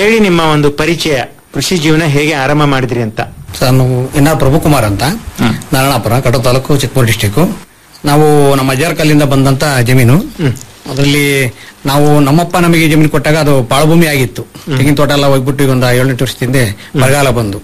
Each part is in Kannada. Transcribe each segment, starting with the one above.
ಹೇಳಿ ನಿಮ್ಮ ಒಂದು ಪರಿಚಯ ಕೃಷಿ ಜೀವನ ಹೇಗೆ ಆರಂಭ ಮಾಡಿದ್ರಿ ಅಂತ ಸರ್ ನಾವು ಇನ್ನ ಪ್ರಭುಕುಮಾರ್ ಅಂತ ನಾರಾಯಣಪುರ ಕಟಕ್ ತಾಲೂಕು ಚಿಕ್ಕಮಗಳೂರು ಡಿಸ್ಟಿಕ್ ನಾವು ನಮ್ಮ ಅಜ್ಜಾರ್ ಕಲ್ಲಿಂದ ಬಂದಂತ ಜಮೀನು ಅದರಲ್ಲಿ ನಾವು ನಮ್ಮಪ್ಪ ನಮಗೆ ಜಮೀನು ಕೊಟ್ಟಾಗ ಅದು ಪಾಳಭೂಮಿ ಆಗಿತ್ತು ತೆಂಗಿನ ತೋಟ ಎಲ್ಲ ಹೋಗ್ಬಿಟ್ಟು ಈಗ ಒಂದು ಏಳೆಂಟು ವರ್ಷದ ಹಿಂದೆ ಬರಗಾಲ ಬಂದು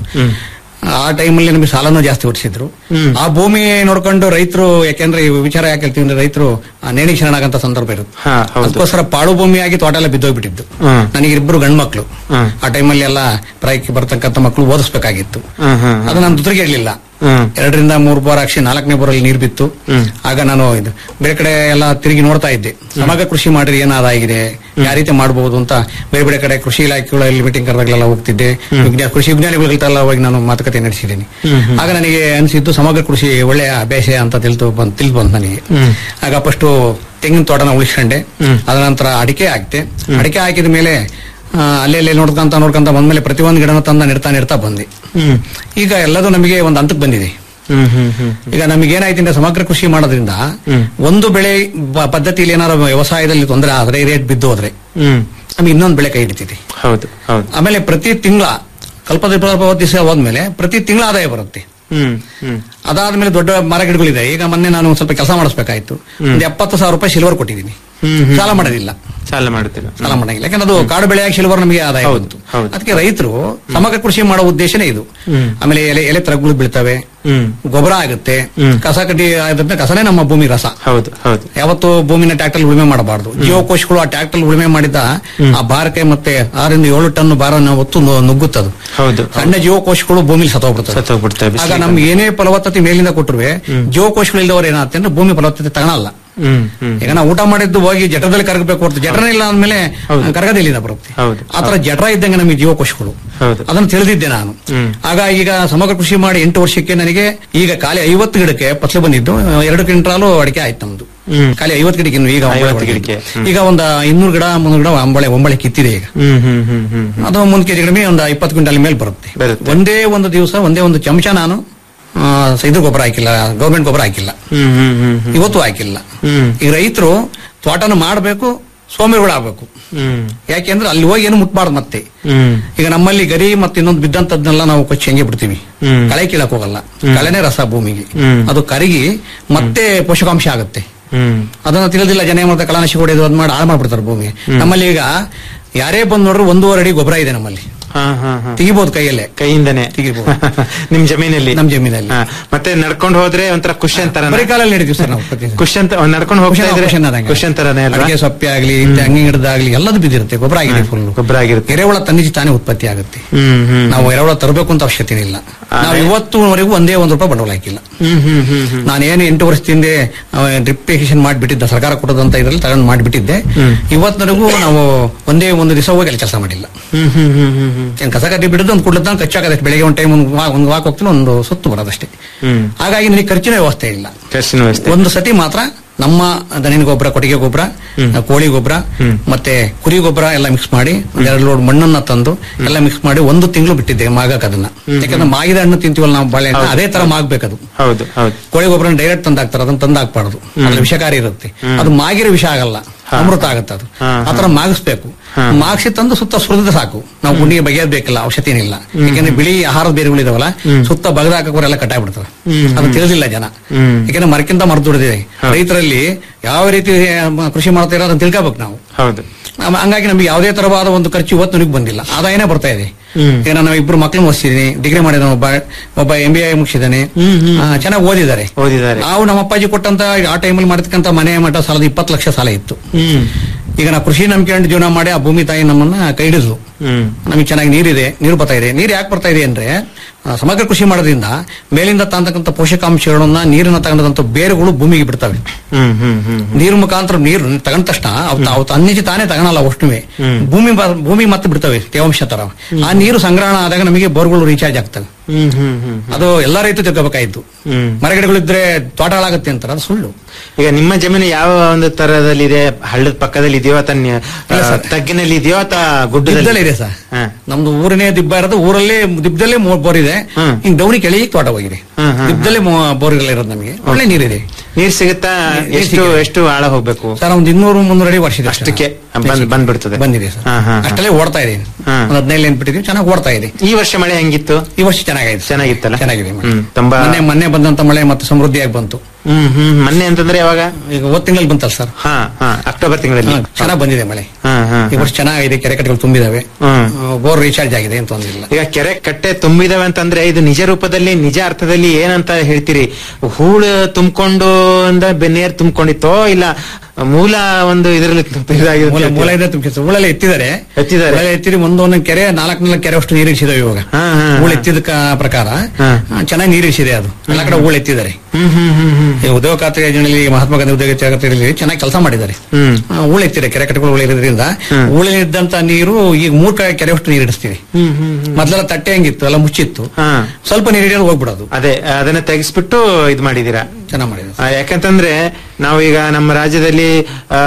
ಆ ಟೈಮಲ್ಲಿ ನಮಗೆ ಸಾಲನೂ ಜಾಸ್ತಿ ಹೊಡಿಸಿದ್ರು ಆ ಭೂಮಿ ನೋಡ್ಕೊಂಡು ರೈತರು ಯಾಕೆಂದ್ರೆ ಈ ವಿಚಾರ ಯಾಕೆ ಹೇಳ್ತೀವಿ ಅಂದ್ರೆ ರೈತರು ನೇಣಿ ಶರಣಾಗಂತ ಸಂದರ್ಭ ಇರುತ್ತೆ ಹಾ ಹೌದು ಅದಕ್ಕೋಸ್ಕರ ಪಾಳು ಭೂಮಿಯಾಗಿ ತೋಟ ಎಲ್ಲ ಬಿದ್ದೋಗ್ಬಿಟ್ಟಿದ್ದು ಹ್ಮ್. ನನಗೆ ಇಬ್ಬರು ಗಂಡು ಮಕ್ಕಳು ಹ್ಮ್. ಆ ಟೈಮಲ್ಲಿ ಎಲ್ಲ ಪ್ರಾಯಕ್ಕೆ ಬರ್ತಕ್ಕಂಥ ಮಕ್ಕಳು ಓದಿಸ್ಬೇಕಾಗಿತ್ತು ಹ್ಮ್ ಹ್ಮ್ ಅದು ನಾನು ದುದ್ರಿಗೆ ಇರಲಿಲ್ಲ ಹ್ಮ್ ಎರಡರಿಂದ ಮೂರು ಬೋರ್ ಹಾಕ್ಸಿ ನಾಲ್ಕನೇ ಬೋರಲ್ಲಿ ನೀರು ಬಿತ್ತು ಹ್ಮ್. ಆಗ ನಾನು ಇದು ಬೇರೆ ಕಡೆ ಎಲ್ಲ ತಿರುಗಿ ನೋಡ್ತಾ ಇದ್ದೆ ಸಮಗ್ರ ಕೃಷಿ ಮಾಡ್ರಿ ಏನಾದ ಆಗಿದೆ ಯಾವ ರೀತಿ ಮಾಡಬಹುದು ಅಂತ ಬೇರೆ ಬೇರೆ ಕಡೆ ಕೃಷಿ ಇಲಾಖೆಗಳಲ್ಲಿ ಮೀಟಿಂಗ್ ಕರೆದಾಗಲೆಲ್ಲ ಹೋಗ್ತಿದ್ದೆ ವಿಜ್ಞಾ- ಕೃಷಿ ವಿಜ್ಞಾನಿಗಳಿಗೆಲ್ಲ ಹೋಗಿ ನಾನು ಮಾತುಕತೆ ನಡೆಸಿದ್ದೀನಿ ಆಗ ನನಗೆ ಅನಿಸಿದ್ದು ಸಮಗ್ರ ಕೃಷಿ ಒಳ್ಳೆಯ ಅಭ್ಯಾಸ ಅಂತ ತಿಳಿದು ಬಂದ್ ತಿಳಿದು ಬಂತು ನನಗೆ ಹ್ಮ್. ಆಗ ಫಸ್ಟ್ ತೆಂಗಿನ ತೋಟನ ಉಳಿಸ್ಕೊಂಡೆ ಅದ ನಂತರ ಅಡಿಕೆ ಹಾಕ್ತೆ ಅಡಿಕೆ ಹಾಕಿದ ಮೇಲೆ ಆ, ಅಲ್ಲೇ ಅಲ್ಲೇ ನೋಡ್ಕೊಂತ ನೋಡ್ಕೊಂತ ಬಂದ್ಮೇಲೆ ಪ್ರತಿಯೊಂದು ಗಿಡನ ತಂದ ನೆಡ್ತಾ ನೆಡ್ತಾ ಬಂದೆ ಹ್ಮ್ ಈಗ ಎಲ್ಲದೂ ನಮಗೆ ಒಂದು ಹಂತಕ್ಕೆ ಬಂದಿದೆ ಹ್ಮ್ ಹ್ಮ್ ಹ್ಮ್ ಈಗ ನಮಗೆ ಏನಾಯ್ತು ಅಂದ್ರೆ ಸಮಗ್ರ ಕೃಷಿ ಮಾಡೋದ್ರಿಂದ ಒಂದು ಬೆಳೆ ಬ- ಪದ್ಧತಿಯಲ್ಲಿ ಏನಾದ್ರು ವ್ಯವಸಾಯದಲ್ಲಿ ತೊಂದರೆ ಆದ್ರೆ ರೇಟ್ ಬಿದ್ದು ಹೋದ್ರೆ ಹ್ಮ್ ನಮ್ಗೆ ಇನ್ನೊಂದು ಬೆಳೆ ಕೈ ಹಿಡಿತಿದೆ ಹೌದು ಹೌದು ಆಮೇಲೆ ಪ್ರತಿ ತಿಂಗಳ ಕಲ್ಪದ ದಿವಸ ಹೋದ್ಮೇಲೆ ಪ್ರತಿ ತಿಂಗಳ ಆದಾಯ ಬರುತ್ತೆ ಹ್ಮ್ ಹ್ಮ್ ಅದಾದ್ಮೇಲೆ ದೊಡ್ಡ ಮರ ಗಿಡಗಳಿದೆ ಈಗ ಮೊನ್ನೆ ನಾನು ಒಂದ್ ಸ್ವಲ್ಪ ಕೆಲಸ ಮಾಡಿಸ್ಬೇಕಾಯ್ತು ಒಂದು ಎಪ್ಪತ್ತು ಸಾವಿರ ರೂಪಾಯಿ ಸಿಲ್ವರ್ ಕೊಟ್ಟಿದ್ದೀನಿ ಹ್ಮ್ ಹ್ಮ್. ಸಾಲ ಮಾಡೋದಿಲ್ಲ ಸಾಲ ಮಾಡುತ್ತಿಲ್ಲ ಸಾಲ ಮಾಡಂಗಿಲ್ಲ ಯಾಕಂದ್ರೆ ಅದು ಕಾಡು ಬೆಳೆಯಾಗಿ ಸಿಲ್ವರ್ ನಮಗೆ ಆದಾಯ ಹೌದು, ಬಂತು ಹೌದು. ಅದಕ್ಕೆ ರೈತರು ಸಮಗ್ರ ಕೃಷಿ ಮಾಡೋ ಉದ್ದೇಶನೇ ಇದು ಹ್ಮ್. ಆಮೇಲೆ ಎಲೆ ಎಲೆ ತರಗಳು ಬೀಳ್ತವೆ ಹ್ಮ್ ಗೊಬ್ಬರ ಆಗುತ್ತೆ ಹ್ಮ್. ಕಸ ಕಡ್ಡಿ ಆದ್ರೆ ಕಸನೇ ನಮ್ಮ ಭೂಮಿ ರಸ ಹೌದು ಹೌದು ಯಾವತ್ತು ಭೂಮಿನ ಟ್ರ್ಯಾಕ್ಟರ್ ಉಳುಮೆ ಮಾಡಬಾರ್ದು ಜೀವಕೋಶಗಳು ಆ ಟ್ರ್ಯಾಕ್ಟರ್ ಉಳುಮೆ ಮಾಡಿದ ಆ ಭಾರಕ್ಕೆ ಮತ್ತೆ ಆರರಿಂದ ಏಳು ಟನ್ ಭಾರನ ಹೊತ್ತು ನು- ನುಗ್ಗುತ್ತದು ಹೌದು ಸಣ್ಣ ಜೀವಕೋಶಗಳು ಭೂಮಿಲಿ ಸತ್ತೋಗ್ಬಿಡ್ತದೆ ಸತ್ತೋಗ್ಬಿಡ್ತವೆ ಆಗ ನಮ್ಗೆ ಏನೇ ಫಲವತ್ತತೆ ಮೇಲಿಂದ ಕೊಟ್ಟರು ಜೀವಕೋಶಗಳು ಇಲ್ಲದವ್ರು ಏನಾಗುತ್ತೆ ಅಂದ್ರೆ ಭೂಮಿ ಫಲವತ್ತತೆ ತಗೊಳಲ್ಲ ಹ್ಮ್ ಹ್ಮ್ ಈಗ ನಾವು ಊಟ ಮಾಡಿದ್ದು ಹೋಗಿ ಜಠರದಲ್ಲಿ ಕರಗಬೇಕು ಹೊರತು ಜಠರನೇ ಇಲ್ಲ ಅಂದ್ಮೇಲೆ ಹೌದು. ಕರಗದಿಲ್ಲಿಂದ ಬರುತ್ತೆ ಹೌದು. ಆತರ ಜಠರ ಇದ್ದಂಗೆ ನಮಗೆ ಜೀವಕೋಶಗಳು ಹೌದು. ಅದನ್ನು ತಿಳಿದಿದ್ದೆ ನಾನು ಹ್ಮ್. ಆಗ ಈಗ ಸಮಗ್ರ ಕೃಷಿ ಮಾಡಿ ಎಂಟು ವರ್ಷಕ್ಕೆ ನನಗೆ ಈಗ ಖಾಲಿ ಐವತ್ತು ಗಿಡಕ್ಕೆ ಫಸಲು ಬಂದಿದ್ದು ಎರಡು ಕ್ವಿಂಟಾಲು ಅಡಿಕೆ ಆಯ್ತು ನಮ್ದು ಹ್ಮ್. ಖಾಲಿ ಐವತ್ತು ಗಿಡಕ್ಕೆ ಇನ್ನು ಈಗ ಒಂಬಳೆ 50 ಹೊಡೆದಿದ್ದು. ಗಿಡಕ್ಕೆ. ಹ್ಮ್. ಈಗ ಒಂದು ಇನ್ನೂರು ಗಿಡ ಮುನ್ನೂರು ಗಿಡ ಒಂಬಳೆ ಒಂಬಳೆ ಕಿತ್ತಿದೆ ಈಗ ಹ್ಮ್ ಹ್ಮ್ ಹ್ಮ್ ಹ್ಮ್ ಹ್ಮ್ ಅದು ಮುಂದ್ ಕೆಜಿ ಕಡಿಮೆ ಒಂದು ಇಪ್ಪತ್ತು ಕ್ವಿಂಟಲ್ ಮೇಲೆ ಬರುತ್ತೆ ಬರುತ್ತೆ. ಒಂದೇ ಒಂದು ದಿವಸ ಒಂದೇ ಒಂದು ಚಮಚ ನಾನು ಆ, ಇದು ಗೊಬ್ಬರ ಹಾಕಿಲ್ಲ ಗೌರ್ಮೆಂಟ್ ಗೊಬ್ಬರ ಹಾಕಿಲ್ಲ ಹ್ಮ್ ಹ್ಮ್ ಹ್ಮ್ ಹ್ಮ್ ಇವತ್ತು ಹಾಕಿಲ್ಲ ಹ್ಮ್ ಈ ರೈತರು ತೋಟನ ಮಾಡಬೇಕು ಸೋಂಬೇರಿಗಳಾಗಬೇಕು ಹ್ಮ್ ಯಾಕೆಂದ್ರೆ ಅಲ್ಲಿ ಹೋಗಿ ಏನು ಮುಟ್ಬಾರ್ದು ಮತ್ತೆ ಹ್ಮ್ ಈಗ ನಮ್ಮಲ್ಲಿ ಗರಿ ಮತ್ತೆ ಇನ್ನೊಂದು ಬಿದ್ದಂತದ್ನೆಲ್ಲ ನಾವು ಕೊಚ್ಚಿ ಹಂಗೆ ಬಿಡ್ತೀವಿ ಹ್ಮ್. ಕಳೆ ಕೀಳಕ್ ಹೋಗಲ್ಲ ಕಳೆನೇ ರಸ ಭೂಮಿಗೆ ಹ್ಮ್. ಅದು ಕರಗಿ ಮತ್ತೆ ಪೋಷಕಾಂಶ ಆಗುತ್ತೆ ಹ್ಮ್ ಅದನ್ನ ತಿಳಿದಿಲ್ಲ ಜನ ಏನ್ ಮಾಡ್ತಾರೆ ಕಳನಾಶಿ ಹೊಡೆಯೋದು ಅದ್ ಮಾಡಿ ಹಾಳು ಮಾಡ್ಬಿಡ್ತಾರೆ ಭೂಮಿ ನಮ್ಮಲ್ಲಿ ಈಗ ಯಾರೇ ಬಂದ್ ನೋಡ್ರು ಒಂದೂವರೆ ಅಡಿ ಗೊಬ್ಬರ ಇದೆ ನಮ್ಮಲ್ಲಿ ಹಾ ಹಾ ಹಾ ತೆಗಿಬಹುದು ಕೈಯಲ್ಲೇ ಕೈಯಿಂದನೇ ತೆಗಿಬಹುದು. ನಿಮ್ ಜಮೀನಲ್ಲಿ ನಮ್ ಜಮೀನಲ್ಲಿ ಹಾ. ಮತ್ತೆ ನಡ್ಕೊಂಡು ಹೋದ್ರೆ ಒಂಥರ ಖುಷಿ ಅಂತಾರ ಬರೀ ಕಾಲಲ್ಲಿ ನಡೀತೀವಿ ಸರ್ ನಾವು ಪ್ರತಿ ಖುಷಿ ಅಂತ ನಡ್ಕೊಂಡು ಹೋಗ್ತಾ ಇದ್ರೆ ಖುಷಿ ಅನ್ನೋದಂಗೆ. ಖುಷಿ ಅಂತಾರನೇ ಅಲ್ವಾ ಅಡಿಕೆ ಸೊಪ್ಪೆ ಆಗ್ಲಿ ತೆಂಗಿನ ಗಿಡದಾಗ್ಲಿ ಎಲ್ಲದು ಬಿದ್ದಿರುತ್ತೆ ಗೊಬ್ಬರ ಆಗಿದೆ ಫುಲ್ ಗೊಬ್ಬರ ಆಗಿರುತ್ತೆ ಎರೆಹುಳ ತನ್ನಿಜಿ ತಾನೇ ಉತ್ಪತ್ತಿ ಆಗುತ್ತೆ ಹ್ಮ್ ಹ್ಮ್ ನಾವು ಎರೆಹುಳ ತರಬೇಕು ಅಂತ ಅವಶ್ಯಕತೆ ಇಲ್ಲ ನಾವು ಇವತ್ತುವರೆಗೂ ಒಂದೇ ಒಂದು ರೂಪಾಯಿ ಬಂಡವಾಳ ಹಾಕಿಲ್ಲ ಹ್ಮ್ ಹ್ಮ್ ಹ್ಮ್ ಹ್ಮ್ ನಾನೇನು ಎಂಟು ವರ್ಷದ ಹಿಂದೆ ಡ್ರಿಪ್ಲಿಕೇಶನ್ ಮಾಡಿಬಿಟ್ಟಿದ್ದ ಸರ್ಕಾರ ಕೊಡೋದಂತ ಇದ್ರಲ್ಲಿ ತಗೊಂಡು ಮಾಡಿಬಿಟ್ಟಿದ್ದೆ ಇವತ್ತಿನವರೆಗೂ ನಾವು ಒಂದೇ ಒಂದು ದಿವಸ ಹೋಗಿ ಅಲ್ಲಿ ಕೆಲಸ ಮಾಡಿಲ್ಲ ಹ್ಮ್ ಹ್ಮ್ ಹ್ಮ್ ಹ್ಮ್ ಹ್ಮ್ ಏನ್ ಕಸ ಕಟ್ಟಿ ಬಿಡೋದು ಒಂದು ಕುಡ್ಲತ್ತ ಕಚ್ಚಾಗದಷ್ಟು ಬೆಳಿಗ್ಗೆ ಒಂದು ಟೈಮ್ ಒಂದು ವಾ- ಒಂದು ವಾಕ್ ಹೋಗ್ತೀನಿ ಒಂದು ಸುತ್ತು ಬರೋದಷ್ಟೇ ಹ್ಮ್ ಹಾಗಾಗಿ ನನಗೆ ಖರ್ಚಿನ ವ್ಯವಸ್ಥೆ ಇಲ್ಲ ಖರ್ಚಿನ ವ್ಯವಸ್ಥೆ ಒಂದು ಸತಿ ಮಾತ್ರ ನಮ್ಮ ದನಿನ ಗೊಬ್ಬರ ಕೊಟ್ಟಿಗೆ ಗೊಬ್ಬರ ಕೋಳಿ ಗೊಬ್ಬರ ಮತ್ತೆ ಕುರಿ ಗೊಬ್ಬರ ಎಲ್ಲ ಮಿಕ್ಸ್ ಮಾಡಿ ಒಂದೆರಡು ಲೋಡ್ ಮಣ್ಣನ್ನ ತಂದು ಎಲ್ಲ ಮಿಕ್ಸ್ ಮಾಡಿ ಒಂದು ತಿಂಗಳು ಬಿಟ್ಟಿದ್ದೆ ಮಾಗಕ್ ಅದನ್ನ ಯಾಕಂದ್ರೆ ಮಾಗಿದ ಹಣ್ಣು ತಿಂತೀವಲ್ಲ ನಾವು ಬಾಳೆಹಣ್ಣು ಅದೇ ತರ ಮಾಗ್ಬೇಕದು ಹೌದು ಹೌದು ಕೋಳಿ ಗೊಬ್ಬರ ಡೈರೆಕ್ಟ್ ತಂದಾಕ್ತಾರೆ ಅದನ್ನ ತಂದಾಕ್ಬಾರ್ದು ಅದ್ರ ವಿಷಕಾರಿ ಇರುತ್ತೆ ಅದು ಮಾಗಿರೋ ವಿಷ ಆಗಲ್ಲ ಅಮೃತ ಆಗುತ್ತೆ ಅದು ಹಾ, ಆತರ ಮಾಗಿಸ್ಬೇಕು ಮಾಗಿಸಿ ತಂದು ಸುತ್ತ ಸುರಿದ್ರೆ ಸಾಕು ನಾವು ಗುಂಡಿಗೆ ಬಗೆಯೋದ್ ಬೇಕಿಲ್ಲ ಅವಶ್ಯಕತೆ ಏನಿಲ್ಲ ಯಾಕಂದ್ರೆ ಬಿಳಿ ಆಹಾರದ ಬೇರುಗಳಿದಾವಲ್ಲ ಸುತ್ತ ಬಗದ ಹಾಕೋರೆಲ್ಲ ಕಟ್ಟಾಗ್ಬಿಡ್ತವೆ ಅದು ತಿಳಿದಿಲ್ಲ ಜನ ಹ್ಮ್. ಯಾಕಂದ್ರೆ ಮರಕ್ಕಿಂತ ಮರ ದುಡಿದಿದೆ ರೈತರಲ್ಲಿ ಯಾವ ರೀತಿ ಮ- ಕೃಷಿ ಮಾಡ್ತಾ ಇರೋ ಅದನ್ನ ತಿಳ್ಕೊಬೇಕು ನಾವು ಹೌದು ಆಮ- ಹಂಗಾಗಿ ನಮ್ಗೆ ಯಾವುದೇ ತರವಾದ ಒಂದು ಖರ್ಚು ಇವತ್ತು ನನಗೆ ಬಂದಿಲ್ಲ ಆದಾಯನೇ ಬರ್ತಾ ಇದೆ ಹ್ಮ್. ಈಗ ನಾನು ಇಬ್ರು ಮಕ್ಕಳು ಓದಿಸಿದೀನಿ ಡಿಗ್ರಿ ಮಾಡಿದ ಒಬ್ಬ ಒಬ್ಬ ಎಂ ಬಿ ಐ ಮುಗಿಸಿದ್ದಾನೆ ಚೆನ್ನಾಗಿ ಓದಿದ್ದಾರೆ ಓದಿದ್ದಾರೆ ನಾವು ನಮ್ಮ ಅಪ್ಪಾಜಿ ಕೊಟ್ಟಂತ ಆ ಟೈಮಲ್ಲಿ ಮಾಡಿರ್ತಕ್ಕಂಥ ಮನೆ ಮಠ ಸಾಲದ ಇಪ್ಪತ್ತು ಲಕ್ಷ ಸಾಲ ಇತ್ತು ಹ್ಮ್ ಈಗ ನಾವು ಕೃಷಿ ನಂಬಿಕೊಂಡು ಜೀವನ ಮಾಡಿ ಆ ಭೂಮಿ ತಾಯಿ ನಮ್ಮನ್ನ ಕೈ ಹಿಡಿದ್ಲು ಹ್ಮ್ ನಮಗೆ ಚೆನ್ನಾಗಿ ನೀರಿದೆ ನೀರು ಬರ್ತಾ ಇದೆ ನೀರು ಯಾಕೆ ಬರ್ತಾ ಇದೆ ಅಂದ್ರೆ ಆ, ಸಮಗ್ರ ಕೃಷಿ ಮಾಡೋದ್ರಿಂದ ಮೇಲಿಂದ ತಂತಕ್ಕಂಥ ಪೋಷಕಾಂಶಗಳನ್ನ ನೀರನ್ನ ತಗೊಂಡಂತ ಬೇರುಗಳು ಭೂಮಿಗೆ ಬಿಡ್ತವೆ ಹ್ಮ್ ಹ್ಮ್ ಹ್ಮ್ ನೀರು ಮುಖಾಂತರ ನೀರು ತಗೊಂಡ ತಕ್ಷಣ ಅವು ಅವು ತನ್ನಿಜಿ ತಾನೇ ತಗೊಳಲ್ಲ ಅಷ್ಟುವೆ ಭೂಮಿ ಬ- ಭೂಮಿ ಮತ್ತೆ ಬಿಡ್ತವೆ ತೇವಾಂಶ ತರ ಆ ನೀರು ಸಂಗ್ರಹಣ ಆದಾಗ ನಮಗೆ ಬೋರ್ಗಳು ರೀಚಾರ್ಜ್ ಆಗ್ತವೆ ಹ್ಮ್ ಹ್ಮ್ ಹ್ಮ್ ಅದು ಎಲ್ಲಾ ರೈತರು ತಿಳ್ಕೋಬೇಕಾಯ್ತು ಹ್ಮ್ ಮರಗಿಡಗಳಿದ್ರೆ ತೋಟ ಹಾಳಾಗುತ್ತೆ ಅಂತಾರೆ ಅದು ಸುಳ್ಳು ಈಗ ನಿಮ್ಮ ಜಮೀನು ಯಾವ ಒಂದು ತರದಲ್ಲಿ ಇದೆ ಹಳ್ಳದ ಪಕ್ಕದಲ್ಲಿ ಇದೆಯೋ ಅಥವಾ ನ್ಯ- ಇಲ್ಲ ಸರ್. ತಗ್ಗಿನಲ್ಲಿ ಇದೆಯೋ ಅಥವಾ ದಿಬ್ಬದಲ್ಲೇ ಗುಡ್ಡದಲ್ಲಿ ಇದೆ ಸರ್ ಹಾ. ನಮ್ದು ಊರನೇ ದಿಬ್ಬ ಇರೋದು ಊರಲ್ಲೇ ದಿಬ್ಬದಲ್ಲೇ ಮೋ- ಬೋರ್ ಇದೆ ಹ್ಮ್. ಹಿಂಗ್ ಡೌನಿ ಕೆಳಗೆ ತೋಟ ಹೋಗಿದೆ ಹ್ಮ್, ಹ್ಮ್, ದಿಬ್ಬದಲ್ಲೇ ಬೋರ್ಗಳು ಇರೋದು ನಮಗೆ ಒಳ್ಳೆ ನೀರಿದೆ ನೀರ್ ಸಿಗುತ್ತಾ ನೀರ್ ಎಷ್ಟು ಸಿಗುತ್ತೆ. ಎಷ್ಟು ಆಳ ಹೋಗ್ಬೇಕು ಸರ್ ಒಂದು ಇನ್ನೂರು ಮುನ್ನೂರು ಅಡಿ ವರ್ಷ ಅಷ್ಟಕ್ಕೆ ಬಂದ್ ಬಂದ್ಬಿಡ್ತದೆ ಬಂದಿದೆ ಸರ್ ಹಾ, ಹಾ, ಹಾ. ಅಷ್ಟಲ್ಲೇ ಓಡ್ತಾ ಇದೆ ಹಾ. ಒಂದು ಹದಿನೈದು ಲೈನ್ ಬಿಟ್ಟಿದೀವಿ ಚೆನ್ನಾಗಿ ಓಡ್ತಾ ಇದೆ ಈ ವರ್ಷ ಮಳೆ ಹೆಂಗಿತ್ತು ಈ ವರ್ಷ ಚೆನ್ನಾಗಿದೆ ಸರ್. ಚೆನ್ನಾಗಿತ್ತಲ್ಲ ಚೆನ್ನಾಗಿದೆ ಮಳೆ. ಹ್ಮ್ ತುಂಬಾ ಮೊನ್ನೆ ಮೊನ್ನೆ ಬಂದಂತ ಮಳೆ ಮತ್ತೆ ಸಮೃದ್ಧಿಯಾಗಿ ಬಂತು ಹ್ಮ್ ಹ್ಮ್ ಮೊನ್ನೆ ಅಂತಂದ್ರೆ ಯಾವಾಗ ಈಗ ಹೋದ್ ತಿಂಗಳಲ್ಲಿ ಬಂತಲ್ಲ ಸರ್ ಹಾ ಹಾ ಅಕ್ಟೋಬರ್ ತಿಂಗಳಲ್ಲಿ ಚೆನ್ನಾಗಿ ಬಂದಿದೆ ಮಳೆ ಹಾ ಹಾ ಈ ವರ್ಷ ಚೆನ್ನಾಗಿದೆ ಕೆರೆ ಕಟ್ಟೆಗಳು ತುಂಬಿದಾವೆ ಹ್ಮ್ ಬೋರ್ ರೀಚಾರ್ಜ್ ಆಗಿದೆ ಅಂತ ತೊಂದಿಲ್ಲ ಈಗ ಕೆರೆ ಕಟ್ಟೆ ತುಂಬಿದಾವೆ ಅಂತಂದ್ರೆ ಇದು ನಿಜ ರೂಪದಲ್ಲಿ ನಿಜ ಅರ್ಥದಲ್ಲಿ ಏನಂತ ಹೇಳ್ತೀರಿ ಹೂಳು ತುಂಬಿಕೊಂಡು ನೀರ್ ತುಂಬಿಕೊಂಡಿತ್ತೋ ಇಲ್ಲ ಮೂಲ ಒಂದು ಇದರಲ್ಲಿ ಮೂಲ ಮೂಲ ಇದೆ ತುಂಬಿ ಊಳೆಲ್ಲ ಎತ್ತಿದ್ದಾರೆ ಎತ್ತಿದ್ದಾರೆ. ಊಳೆಲ್ಲ ಎತ್ತಿರಿ ಒಂದೊಂದು ಕೆರೆ ನಾಲ್ಕು ನಾಲ್ಕು ಕೆರೆ ಅಷ್ಟು ನೀರು ಇಳಿಸಿದಾವೆ ಇವಾಗ ಹಾ, ಹಾ, ಹಾ. ಹೂಳು ಎತ್ತಿದ ಕ- ಪ್ರಕಾರ ಹಾ. ಆ, ಚೆನ್ನಾಗಿ ನೀರು ಇಳಿಸಿದೆ ಅದು ಎಲ್ಲ ಕಡೆ ಹೂಳು ಎತ್ತಿದ್ದಾರೆ ಹ್ಮ್ ಹ್ಮ್ ಹ್ಮ್ ಹ್ಮ್ ಈ ಉದ್ಯೋಗ ಖಾತ್ರಿ ಯೋಜನೆಯಲ್ಲಿ ಮಹಾತ್ಮ ಗಾಂಧಿ ಉದ್ಯೋಗ ಖಾತ್ರಿಯಲ್ಲಿ ಚೆನ್ನಾಗಿ ಕೆಲಸ ಮಾಡಿದ್ದಾರೆ ಹ್ಮ್ ಆ, ಹೂಳು ಎತ್ತಿದೆ ಕೆರೆ ಕಟ್ಟೆಗಳು ಹೂಳು ಇರೋದ್ರಿಂದ ಹೂಳಿನಿದ್ದಂತ ನೀರು ಈಗ ಮೂರ್ ಕಡೆ ಕೆರೆ ಅಷ್ಟು ನೀರು ಇಡಿಸ್ತೀವಿ ಹ್ಮ್ ಹ್ಮ್ ಹ್ಮ್ ಮೊದಲೆಲ್ಲ ತಟ್ಟೆ ಹೆಂಗಿತ್ತು ಎಲ್ಲ ಮುಚ್ಚಿತ್ತು ಹಾ ಸ್ವಲ್ಪ ನೀರು ಹಿಡಿಯೋದು ಹೋಗ್ಬಿಡೋದು ಅದೇ ಅದನ್ನ ತೆಗೆಸ್ಬಿಟ್ಟು ಇದು ಮಾಡಿದೀರಾ ಚೆನ್ನಾಗಿ ಮಾಡಿದ್ರು ಆ, ಯಾಕಂತಂದ್ರೆ ನಾವೀಗ ನಮ್ಮ ರಾಜ್ಯದಲ್ಲಿ ಆ,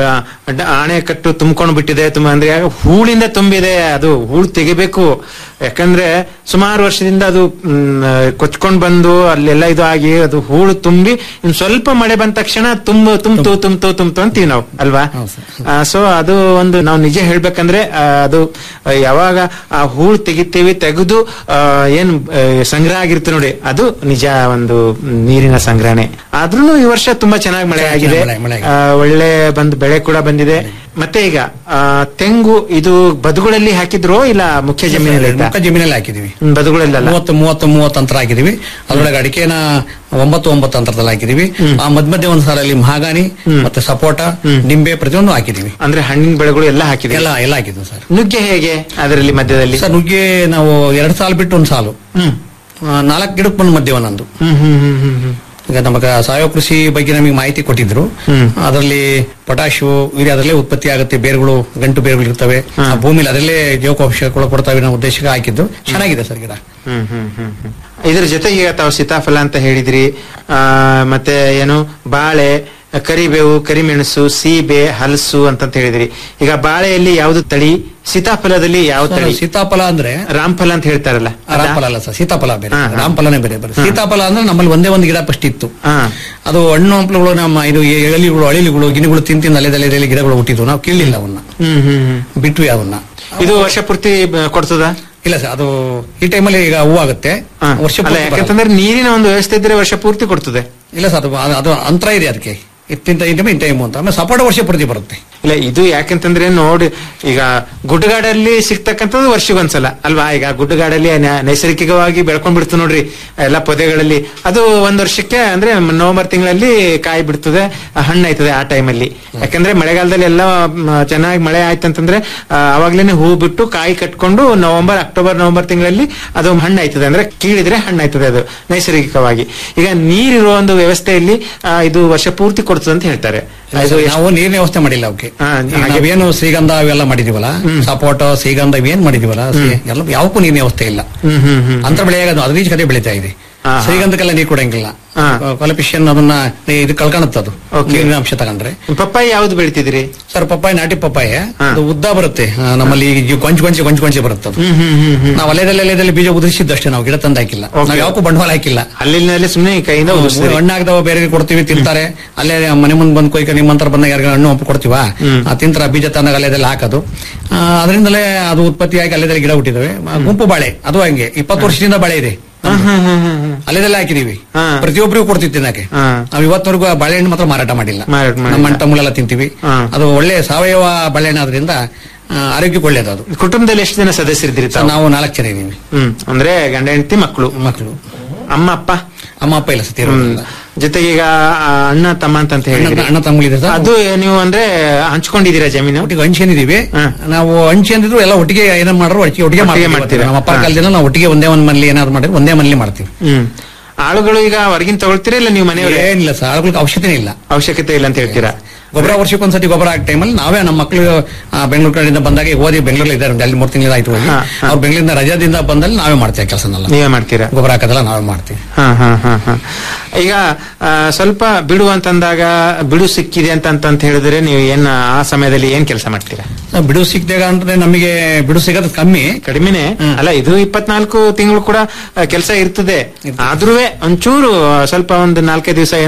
ಡ- ಆಣೆಕಟ್ಟು ತುಂಬಿಕೊಂಡು ಬಿಟ್ಟಿದೆ ತುಂಬ ಅಂದ್ರೆ ಹೂಳಿಂದ ತುಂಬಿದೆ ಅದು ಹೂಳು ತೆಗಿಬೇಕು ಯಾಕಂದ್ರೆ ಸುಮಾರು ವರ್ಷದಿಂದ ಅದು ಕೊಚ್ಕೊಂಡ್ ಬಂದು ಅಲ್ಲೆಲ್ಲ ಇದು ಆಗಿ ಅದು ಹೂಳು ತುಂಬಿ ಇನ್ ಸ್ವಲ್ಪ ಮಳೆ ಬಂದ ತಕ್ಷಣ ತುಂಬ ತುಂಬ್ತು ತುಂಬ್ತು ತುಂಬ್ತು ಅಂತೀವಿ ನಾವು ಅಲ್ವಾ ಹೌದು ಸರ್. ಸೊ ಅದು ಒಂದು ನಾವು ನಿಜ ಹೇಳ್ಬೇಕಂದ್ರೆ ಆ, ಅದು ಆ, ಯಾವಾಗ ಆ ಹೂಳು ತೆಗಿತೀವಿ ತೆಗೆದು ಆ, ಏನ್ ಆ, ಸಂಗ್ರಹ ಆಗಿರುತ್ತೆ ನೋಡಿ ಅದು ನಿಜ ಒಂದು ನೀರಿನ ಸಂಗ್ರಹಣೆ ಆದ್ರೂ ಈ ವರ್ಷ ತುಂಬಾ ಚೆನ್ನಾಗಿ ಮಳೆ ಆಗಿದೆ ಮಳೆ- ಮಳೆ ಆಗಿದೆ. ಆ, ಒಳ್ಳೆ ಬಂದು ಬೆಳೆ ಕೂಡ ಬಂದಿದೆ ಮತ್ತೆ ಈಗ ಆ, ತೆಂಗು ಇದು ಬದುಗಳಲ್ಲಿ ಹಾಕಿದ್ರು ಇಲ್ಲ ಮುಖ್ಯ ಜಮೀನಲ್ಲಿ ಆಯ್ತಾ? ಮುಖ ಜಮೀನಲ್ಲಿ ಹಾಕಿದೀವಿ ಹ್ಮ್, ಬದುಗಳಲ್ಲಲ್ಲ ಮೂವತ್ತು ಮೂವತ್ತು ಮೂವತ್ತು ಅಂತರ ಹಾಕಿದೀವಿ ಅದ್ರೊಳಗೆ ಅಡಿಕೆನ ಒಂಬತ್ತು ಒಂಬತ್ತು ಅಂತರದಲ್ಲಿ ಹಾಕಿದೀವಿ ಆ ಮಧ್ಯ ಮಧ್ಯೆ ಒಂದು ಸಾಲಲ್ಲಿ ಮಹಾಗಾನಿ ಮತ್ತೆ ಸಪೋಟ ನಿಂಬೆ ಪ್ರತಿಯೊಂದು ಹಾಕಿದೀವಿ ಅಂದ್ರೆ ಹಣ್ಣಿನ ಬೆಳೆಗಳು ಎಲ್ಲ ಹಾಕಿದೆ ಎಲ್ಲ ಎಲ್ಲ ಹಾಕಿದ್ವಿ ಸರ್ ನುಗ್ಗೆ ಹೇಗೆ ಅದರಲ್ಲಿ ಮಧ್ಯದಲ್ಲಿ ಸರ್ ನುಗ್ಗೆ ನಾವು ಎರಡು ಸಾಲು ಬಿಟ್ಟು ಒಂದು ಸಾಲು ಹ್ಮ್ ಆ, ನಾಲ್ಕು ಗಿಡಕ್ಕೆ ಬಂದು ಮಧ್ಯ ಒಂದೊಂದು ಹ್ಮ್ ಹ್ಮ್ ಹ್ಮ್ ಹ್ಮ್ ಹ್ಮ್ ಈಗ ನಮಗೆ ಸಾವಯವ ಕೃಷಿ ಬಗ್ಗೆ ನಮಗೆ ಮಾಹಿತಿ ಕೊಟ್ಟಿದ್ರು ಹ್ಮ್. ಅದರಲ್ಲಿ ಪೊಟ್ಯಾಶು ಯೂರಿಯಾ ಅದರಲ್ಲೇ ಉತ್ಪತ್ತಿ ಆಗುತ್ತೆ ಬೇರುಗಳು ಗಂಟು ಬೇರುಗಳು ಇರ್ತವೆ ಹಾ. ಆ ಭೂಮಿಲಿ ಅದರಲ್ಲೇ ಜೀವಕೋಶಗಳು ಕೊಡ್ತವೆ ಅನ್ನೋ ಉದ್ದೇಶಕ್ಕೆ ಹಾಕಿದ್ದು ಚೆನ್ನಾಗಿದೆ ಸರ್ ಗಿಡ ಹ್ಮ್ ಹ್ಮ್ ಹ್ಮ್ ಹ್ಮ್. ಇದ್ರ ಜೊತೆಗೆ ಈಗ ತಾವು ಸೀತಾಫಲ ಅಂತ ಹೇಳಿದ್ರಿ ಆ ಮತ್ತೆ ಏನು ಬಾಳೆ ಕರಿಬೇವು ಕರಿಮೆಣಸು ಸೀಬೆ ಹಲಸು ಅಂತಂತ ಹೇಳಿದ್ರಿ ಈಗ ಬಾಳೆಯಲ್ಲಿ ಯಾವ್ದು ತಳಿ ಸೀತಾಫಲದಲ್ಲಿ ಯಾವ ಸರ್, ತಳಿ ಸೀತಾಫಲ ಅಂದ್ರೆ ರಾಮ್ಫಲ ಅಂತ ಹೇಳ್ತಾರಲ್ಲ ಆ, ರಾಮಫಲ ಅಲ್ಲ ಸರ್ ಸೀತಾಫಲ ಬೇರೆ ಹಾ, ಹಾ. ರಾಮಫಲನೇ ಬೇರೆ ಬೇರೆ ಸೀತಾಫಲ ಅಂದ್ರೆ ನಮ್ಮಲ್ಲಿ ಒಂದೇ ಒಂದು ಗಿಡ ಫಸ್ಟ್ ಇತ್ತು ಹಾ ಅದು ಹಣ್ಣು ಹಂಪಲುಗಳು ನಮ್ಮ ಇದು ಎಳಿಗಳು ಅಳಿಲಿಗಳು ಗಿಣಿಗಳು ತಿಂದು ತಿಂದು ಅಲೆದಲೆ ಅಲೆದಲೆ ಗಿಡಗಳು ಹುಟ್ಟಿದ್ವು ನಾವು ಕೀಳಿಲ್ಲ ಅವನ್ನ ಹ್ಮ್ ಹ್ಮ್ ಹ್ಮ್ ಬಿಟ್ವಿ ಅವನ್ನ ಇದು ವರ್ಷ ಪೂರ್ತಿ ಬ- ಕೊಡ್ತದ ಇಲ್ಲ ಸರ್ ಅದು ಈ ಟೈಮಲ್ಲಿ ಈಗ ಹೂವಾಗುತ್ತೆ ಹಾ. ವರ್ಷ ಅಲ್ಲ ಪೂರ್ತಿ ಬರಲ್ಲ. ಯಾಕಂತಂದ್ರೆ ನೀರಿನ ಒಂದು ವ್ಯವಸ್ಥೆ ಇದ್ರೆ ವರ್ಷ ಪೂರ್ತಿ ಕೊಡ್ತದೆ ಇಲ್ಲ ಸರ್ ಅದು ಅದು- ಅದು ಅಂತರ ಇದೆ ಅದಕ್ಕೆ ಇತ್ತಿಂತ ಈ ಟೈಮ್ ಈ ಟೈಮ್ ಅಂತ ಆಮೇಲೆ ಸಪೋಟ ವರ್ಷ ಪೂರ್ತಿ ಬರುತ್ತೆ ಇಲ್ಲ ಇದು ಯಾಕಂತಂದ್ರೆ ನೋಡಿ ಈಗ ಗುಡ್ಡಗಾಡಲ್ಲಿ ಸಿಗ್ತಕ್ಕಂಥದ್ದು ವರ್ಷಗೊಂದ್ಸಲ ಅಲ್ವಾ ಈಗ ಗುಡ್ಡಗಾಡಲ್ಲಿ ನ- ನೈಸರ್ಗಿಕವಾಗಿ ಬೆಳ್ಕೊಂಡ್ ಬಿಡ್ತು ನೋಡ್ರಿ ಎಲ್ಲ ಪೊದೆಗಳಲ್ಲಿ ಅದು ಒಂದ್ ವರ್ಷಕ್ಕೆ ಅಂದ್ರೆ ನವೆಂಬರ್ ತಿಂಗಳಲ್ಲಿ ಕಾಯಿ ಬಿಡ್ತದೆ ಹಣ್ಣು ಆಯ್ತದೆ ಆ ಟೈಮಲ್ಲಿ ಯಾಕಂದ್ರೆ ಮಳೆಗಾಲದಲ್ಲಿ ಎಲ್ಲ ಚೆನ್ನಾಗಿ ಮಳೆ ಆಯ್ತಂತಂದ್ರೆ ಆ, ಅವಾಗ್ಲೇನೆ ಹೂ ಬಿಟ್ಟು ಕಾಯಿ ಕಟ್ಕೊಂಡು ನವೆಂಬರ್ ಅಕ್ಟೋಬರ್ ನವೆಂಬರ್ ತಿಂಗಳಲ್ಲಿ ಅದು ಹಣ್ಣು ಆಯ್ತದೆ ಅಂದ್ರೆ ಕೀಳಿದ್ರೆ ಹಣ್ಣು ಆಯ್ತದೆ ಅದು ನೈಸರ್ಗಿಕವಾಗಿ ಈಗ ನೀರಿರುವ ಒಂದು ವ್ಯವಸ್ಥೆಯಲ್ಲಿ ಆ, ಇದು ವರ್ಷ ಪೂರ್ತಿ ಕೊಡ್ತದೆ ಅಂತ ಹೇಳ್ತಾರೆ ಅದು ಎಷ್ಟು- ನಾವು ನೀರಿನ ವ್ಯವಸ್ಥೆ ಮಾಡಿಲ್ಲ ಅವಕ್ಕೆ ಹಾ, ಈಗ ಹಾಗೆ. ನಾವೇನು ಶ್ರೀಗಂಧ ಅವೆಲ್ಲ ಮಾಡಿದೀವಲ್ಲ ಸಪೋಟ ಶ್ರೀಗಂಧ ಇವೇನ್ ಮಾಡಿದೀವಲ್ಲ ಶ್ರೀ- ಎಲ್ಲ ಯಾವಕ್ಕೂ ನೀರಿನ ವ್ಯವಸ್ಥೆ ಇಲ್ಲ ಹ್ಮ್ ಹ್ಮ್ ಹ್ಮ್ ಅಂತರ ಬೆಳೆಯಾಗ ಅದು ಅದ್ರ ಕಡೆ ಬೆಳೀತಾ ಇದೆ ಹಾ, ಹಾ. ಶ್ರೀಗಂಧಕ್ಕೆಲ್ಲ ನೀರು ಕೊಡಂಗಿಲ್ಲ ಹಾ. ಕ್ವಾಲಿಫಿಕೇಶನ್ ಅದನ್ನ ಇದು ಕಳ್ಕೊಳುತ್ತೆ ಅದು Okay. ನೀರಿನ ಅಂಶ ತಗೊಂಡ್ರೆ ಪಪ್ಪಾಯಿ ಯಾವ್ದು ಬೆಳಿತಿದ್ರಿ ಸರ್ ಪಪ್ಪಾಯ ನಾಟಿ ಪಪ್ಪಾಯ ಹಾ. ಅದು ಉದ್ದ ಬರುತ್ತೆ ಆ, ನಮ್ಮಲ್ಲಿ ಈಗ ಕೊಂಚ ಕೊಂಚ ಕೊಂಚ ಕೊಂಚ ಬರುತ್ತೆ ಅದು ಹ್ಮ್ ಹ್ಮ್ ಹ್ಮ್ ಹ್ಮ್ ನಾವು ಅಲೆದಲ್ಲಿ ಅಲೆದಲ್ಲಿ ಬೀಜ ಉದುರಿಸಿದ್ದಷ್ಟೇ ನಾವು ಗಿಡ ತಂದು ಹಾಕಿಲ್ಲ Okay. ನಾವು ಯಾವಕ್ಕೂ ಬಂಡವಾಳ ಹಾಕಿಲ್ಲ ಅಲ್ಲಿನಲ್ಲಿ ಸುಮ್ಮನೆ ಕೈಯಿಂದ ಉದುರಿಸ್ತೀರಿ. ಹಣ್ಣಾಗದವ ಬೇರೆ ಕೊಡ್ತೀವಿ ತಿಂತಾರೆ ಅಲ್ಲೇ ಮನೆ ಮುಂದೆ ಬಂದ್ ಕೊಯ್ಕ ನಿಮ್ಮಂತರ ಬಂದಾಗ ಯಾರಿಗಾರ ಹಣ್ಣು ಹಂಪು ಕೊಡ್ತೀವ ಹ್ಮ್. ಆ ತಿಂತರ ಬೀಜ ತಂದಾಗ ಅಲ್ಲೆದೆಲ್ಲ ಹಾಕೋದು ಆ, ಅದರಿಂದಲೇ ಅದು ಉತ್ಪತ್ತಿಯಾಗಿ ಅಲ್ಲೆದಲ್ಲಿ ಗಿಡ ಹುಟ್ಟಿದಾವೆ ಆ, ಗುಂಪು ಬಾಳೆ ಅದು ಹಂಗೆ ಇಪ್ಪತ್ತು ವರ್ಷದಿಂದ ಬಾಳೆ ಇದೆ ಹ್ಮ್ ಹ್ಮ್ ಹ್ಮ್ ಹ್ಮ್ ಹ್ಮ್. ಅಲ್ಲೆದೆಲ್ಲ ಹಾಕಿದೀವಿ ಹಾ. ಪ್ರತಿಯೊಬ್ಬರಿಗೂ ಕೊಡ್ತೀವಿ ತಿನ್ನಕ್ಕೆ ಹಾ. ನಾವು ಇವತ್ತವರೆಗೂ ಆ ಬಾಳೆಹಣ್ಣು ಮಾತ್ರ ಮಾರಾಟ ಮಾಡಿಲ್ಲ ಮಾರಾಟ ಮಾಡಿಲ್ಲ. ನಮ್ಮ ಅಣ್ಣ ತಮ್ಮಳೆಲ್ಲ ತಿಂತೀವಿ ಹಾ. ಅದು ಒಳ್ಳೆ ಸಾವಯವ ಬಾಳೆಹಣ್ಣು ಆದ್ರಿಂದ ಆ, ಆರೋಗ್ಯಕ್ಕೆ ಒಳ್ಳೇದು ಅದು ಕುಟುಂಬದಲ್ಲಿ ಎಷ್ಟು ಜನ ಸದಸ್ಯರಿದ್ದೀರಿ ತಾವು ನಾವು ನಾಲ್ಕು ಜನ ಇದೀವಿ ಹ್ಮ್ ಅಂದ್ರೆ ಗಂಡ ಹೆಂಡತಿ ಮಕ್ಕಳು ಮಕ್ಕಳು ಅಮ್ಮ ಅಪ್ಪ ಅಮ್ಮ ಅಪ್ಪ ಇಲ್ಲ ಸತಿ ಹ್ಮ್ ಜೊತೆಗೆ ಈಗ ಆ, ಅಣ್ಣ ತಮ್ಮ ಅಂತ ಅಂತ ಹೇಳಿದ್ರಿ ಅಣ್ಣ ತಮ್ಮಗಳಿದೆ ಸರ್ ಅದು ನೀವು ಅಂದ್ರೆ ಹಂಚ್ಕೊಂಡಿದ್ದೀರಾ ಜಮೀನು ಒಟ್ಟಿಗೆ ಹಂಚ್ಕೊಂಡಿದೀವಿ ಹಾ. ನಾವು ಹಂಚ್ಕೊಂಡಿದ್ರು ಎಲ್ಲ ಒಟ್ಟಿಗೆ ಏನಾದ್ರು ಮಾಡ್ರು ಒಟ್ಟಿಗೆ ಒಟ್ಟಿಗೆ ಒಟ್ಟಿಗೆ ಮಾಡ್ತೀವಿ ಮಾಡ್ತೀರಾ? ನಮ್ಮ ಅಪ್ಪ ಹಾ. ಕಾಲದಿಂದ ನಾವು ಒಟ್ಟಿಗೆ ಒಂದೇ ಒಂದ್ ಮನೇಲಿ ಏನಾದ್ರು ಮಾಡಿದ್ರೆ ಒಂದೇ ಮನೇಲಿ ಮಾಡ್ತೀವಿ ಹ್ಮ್ ಆಳುಗಳು ಈಗ ಹೊರಗಿನ ತಗೊಳ್ತೀರಾ ಇಲ್ಲ ನೀವು ಮನೆಯವರೇ ಏನಿಲ್ಲ ಸರ್ ಆಳುಗಳಿಗೆ ಅವಶ್ಯಕತೆ ಇಲ್ಲ ಅವಶ್ಯಕತೆ ಇಲ್ಲ ಅಂತ ಹೇಳ್ತೀರಾ ಗೊಬ್ಬರ ವರ್ಷಕ್ಕೊಂದ್ಸತಿ ಗೊಬ್ಬರ ಹಾಕೋ ಟೈಮಲ್ಲಿ ನಾವೇ ನಮ್ಮ ಮಕ್ಕಳು ಬೆಂಗಳೂರು ಕಡೆಯಿಂದ ಬಂದಾಗ ಈಗ ಓದಿ ಬೆಂಗಳೂರಲ್ಲಿ ಇದ್ದಾರೆ ಅಲ್ಲಿ ಮೂರು ತಿಂಗಳು ಆಯ್ತು ಹೋಗಿ ಹಾ, ಹಾ. ಅವ್ರು ಬೆಂಗಳೂರಿಂದ ರಜಾದಿಂದ ಬಂದಲ್ಲಿ ನಾವೇ ಮಾಡ್ತೇವೆ ಕೆಲಸನೆಲ್ಲ ನೀವೇ ಮಾಡ್ತೀರಾ ಗೊಬ್ಬರ ಹಾಕೋದೆಲ್ಲ ನಾವೇ ಮಾಡ್ತೀವಿ ಹಾ ಹಾ ಹಾ ಹಾ ಈಗ ಆ, ಸ್ವಲ್ಪ ಬಿಡು ಅಂತಂದಾಗ ಬಿಡು ಸಿಕ್ಕಿದೆ ಅಂತ ಅಂತ ಹೇಳಿದ್ರೆ ನೀವು ಏನ್ ಆ ಸಮಯದಲ್ಲಿ ಏನ್ ಕೆಲಸ ಮಾಡ್ತೀರಾ ನಾವು ಬಿಡು ಸಿಕ್ಕಿದಾಗ ಅಂದ್ರೆ ನಮಗೆ ಬಿಡು ಸಿಗೋದು ಕಮ್ಮಿ ಕಡಿಮೆನೆ ಹ್ಮ್. ಅಲ್ಲ ಇದು ಇಪ್ಪತ್ನಾಲ್ಕು ತಿಂಗಳು ಕೂಡ ಕೆಲಸ ಇರ್ತದೆ ಆದ್ರೂ ಒಂಚೂರು ಸ್ವಲ್ಪ ಒಂದು ನಾಲ್ಕೈದು ದಿವಸ ಏನೋ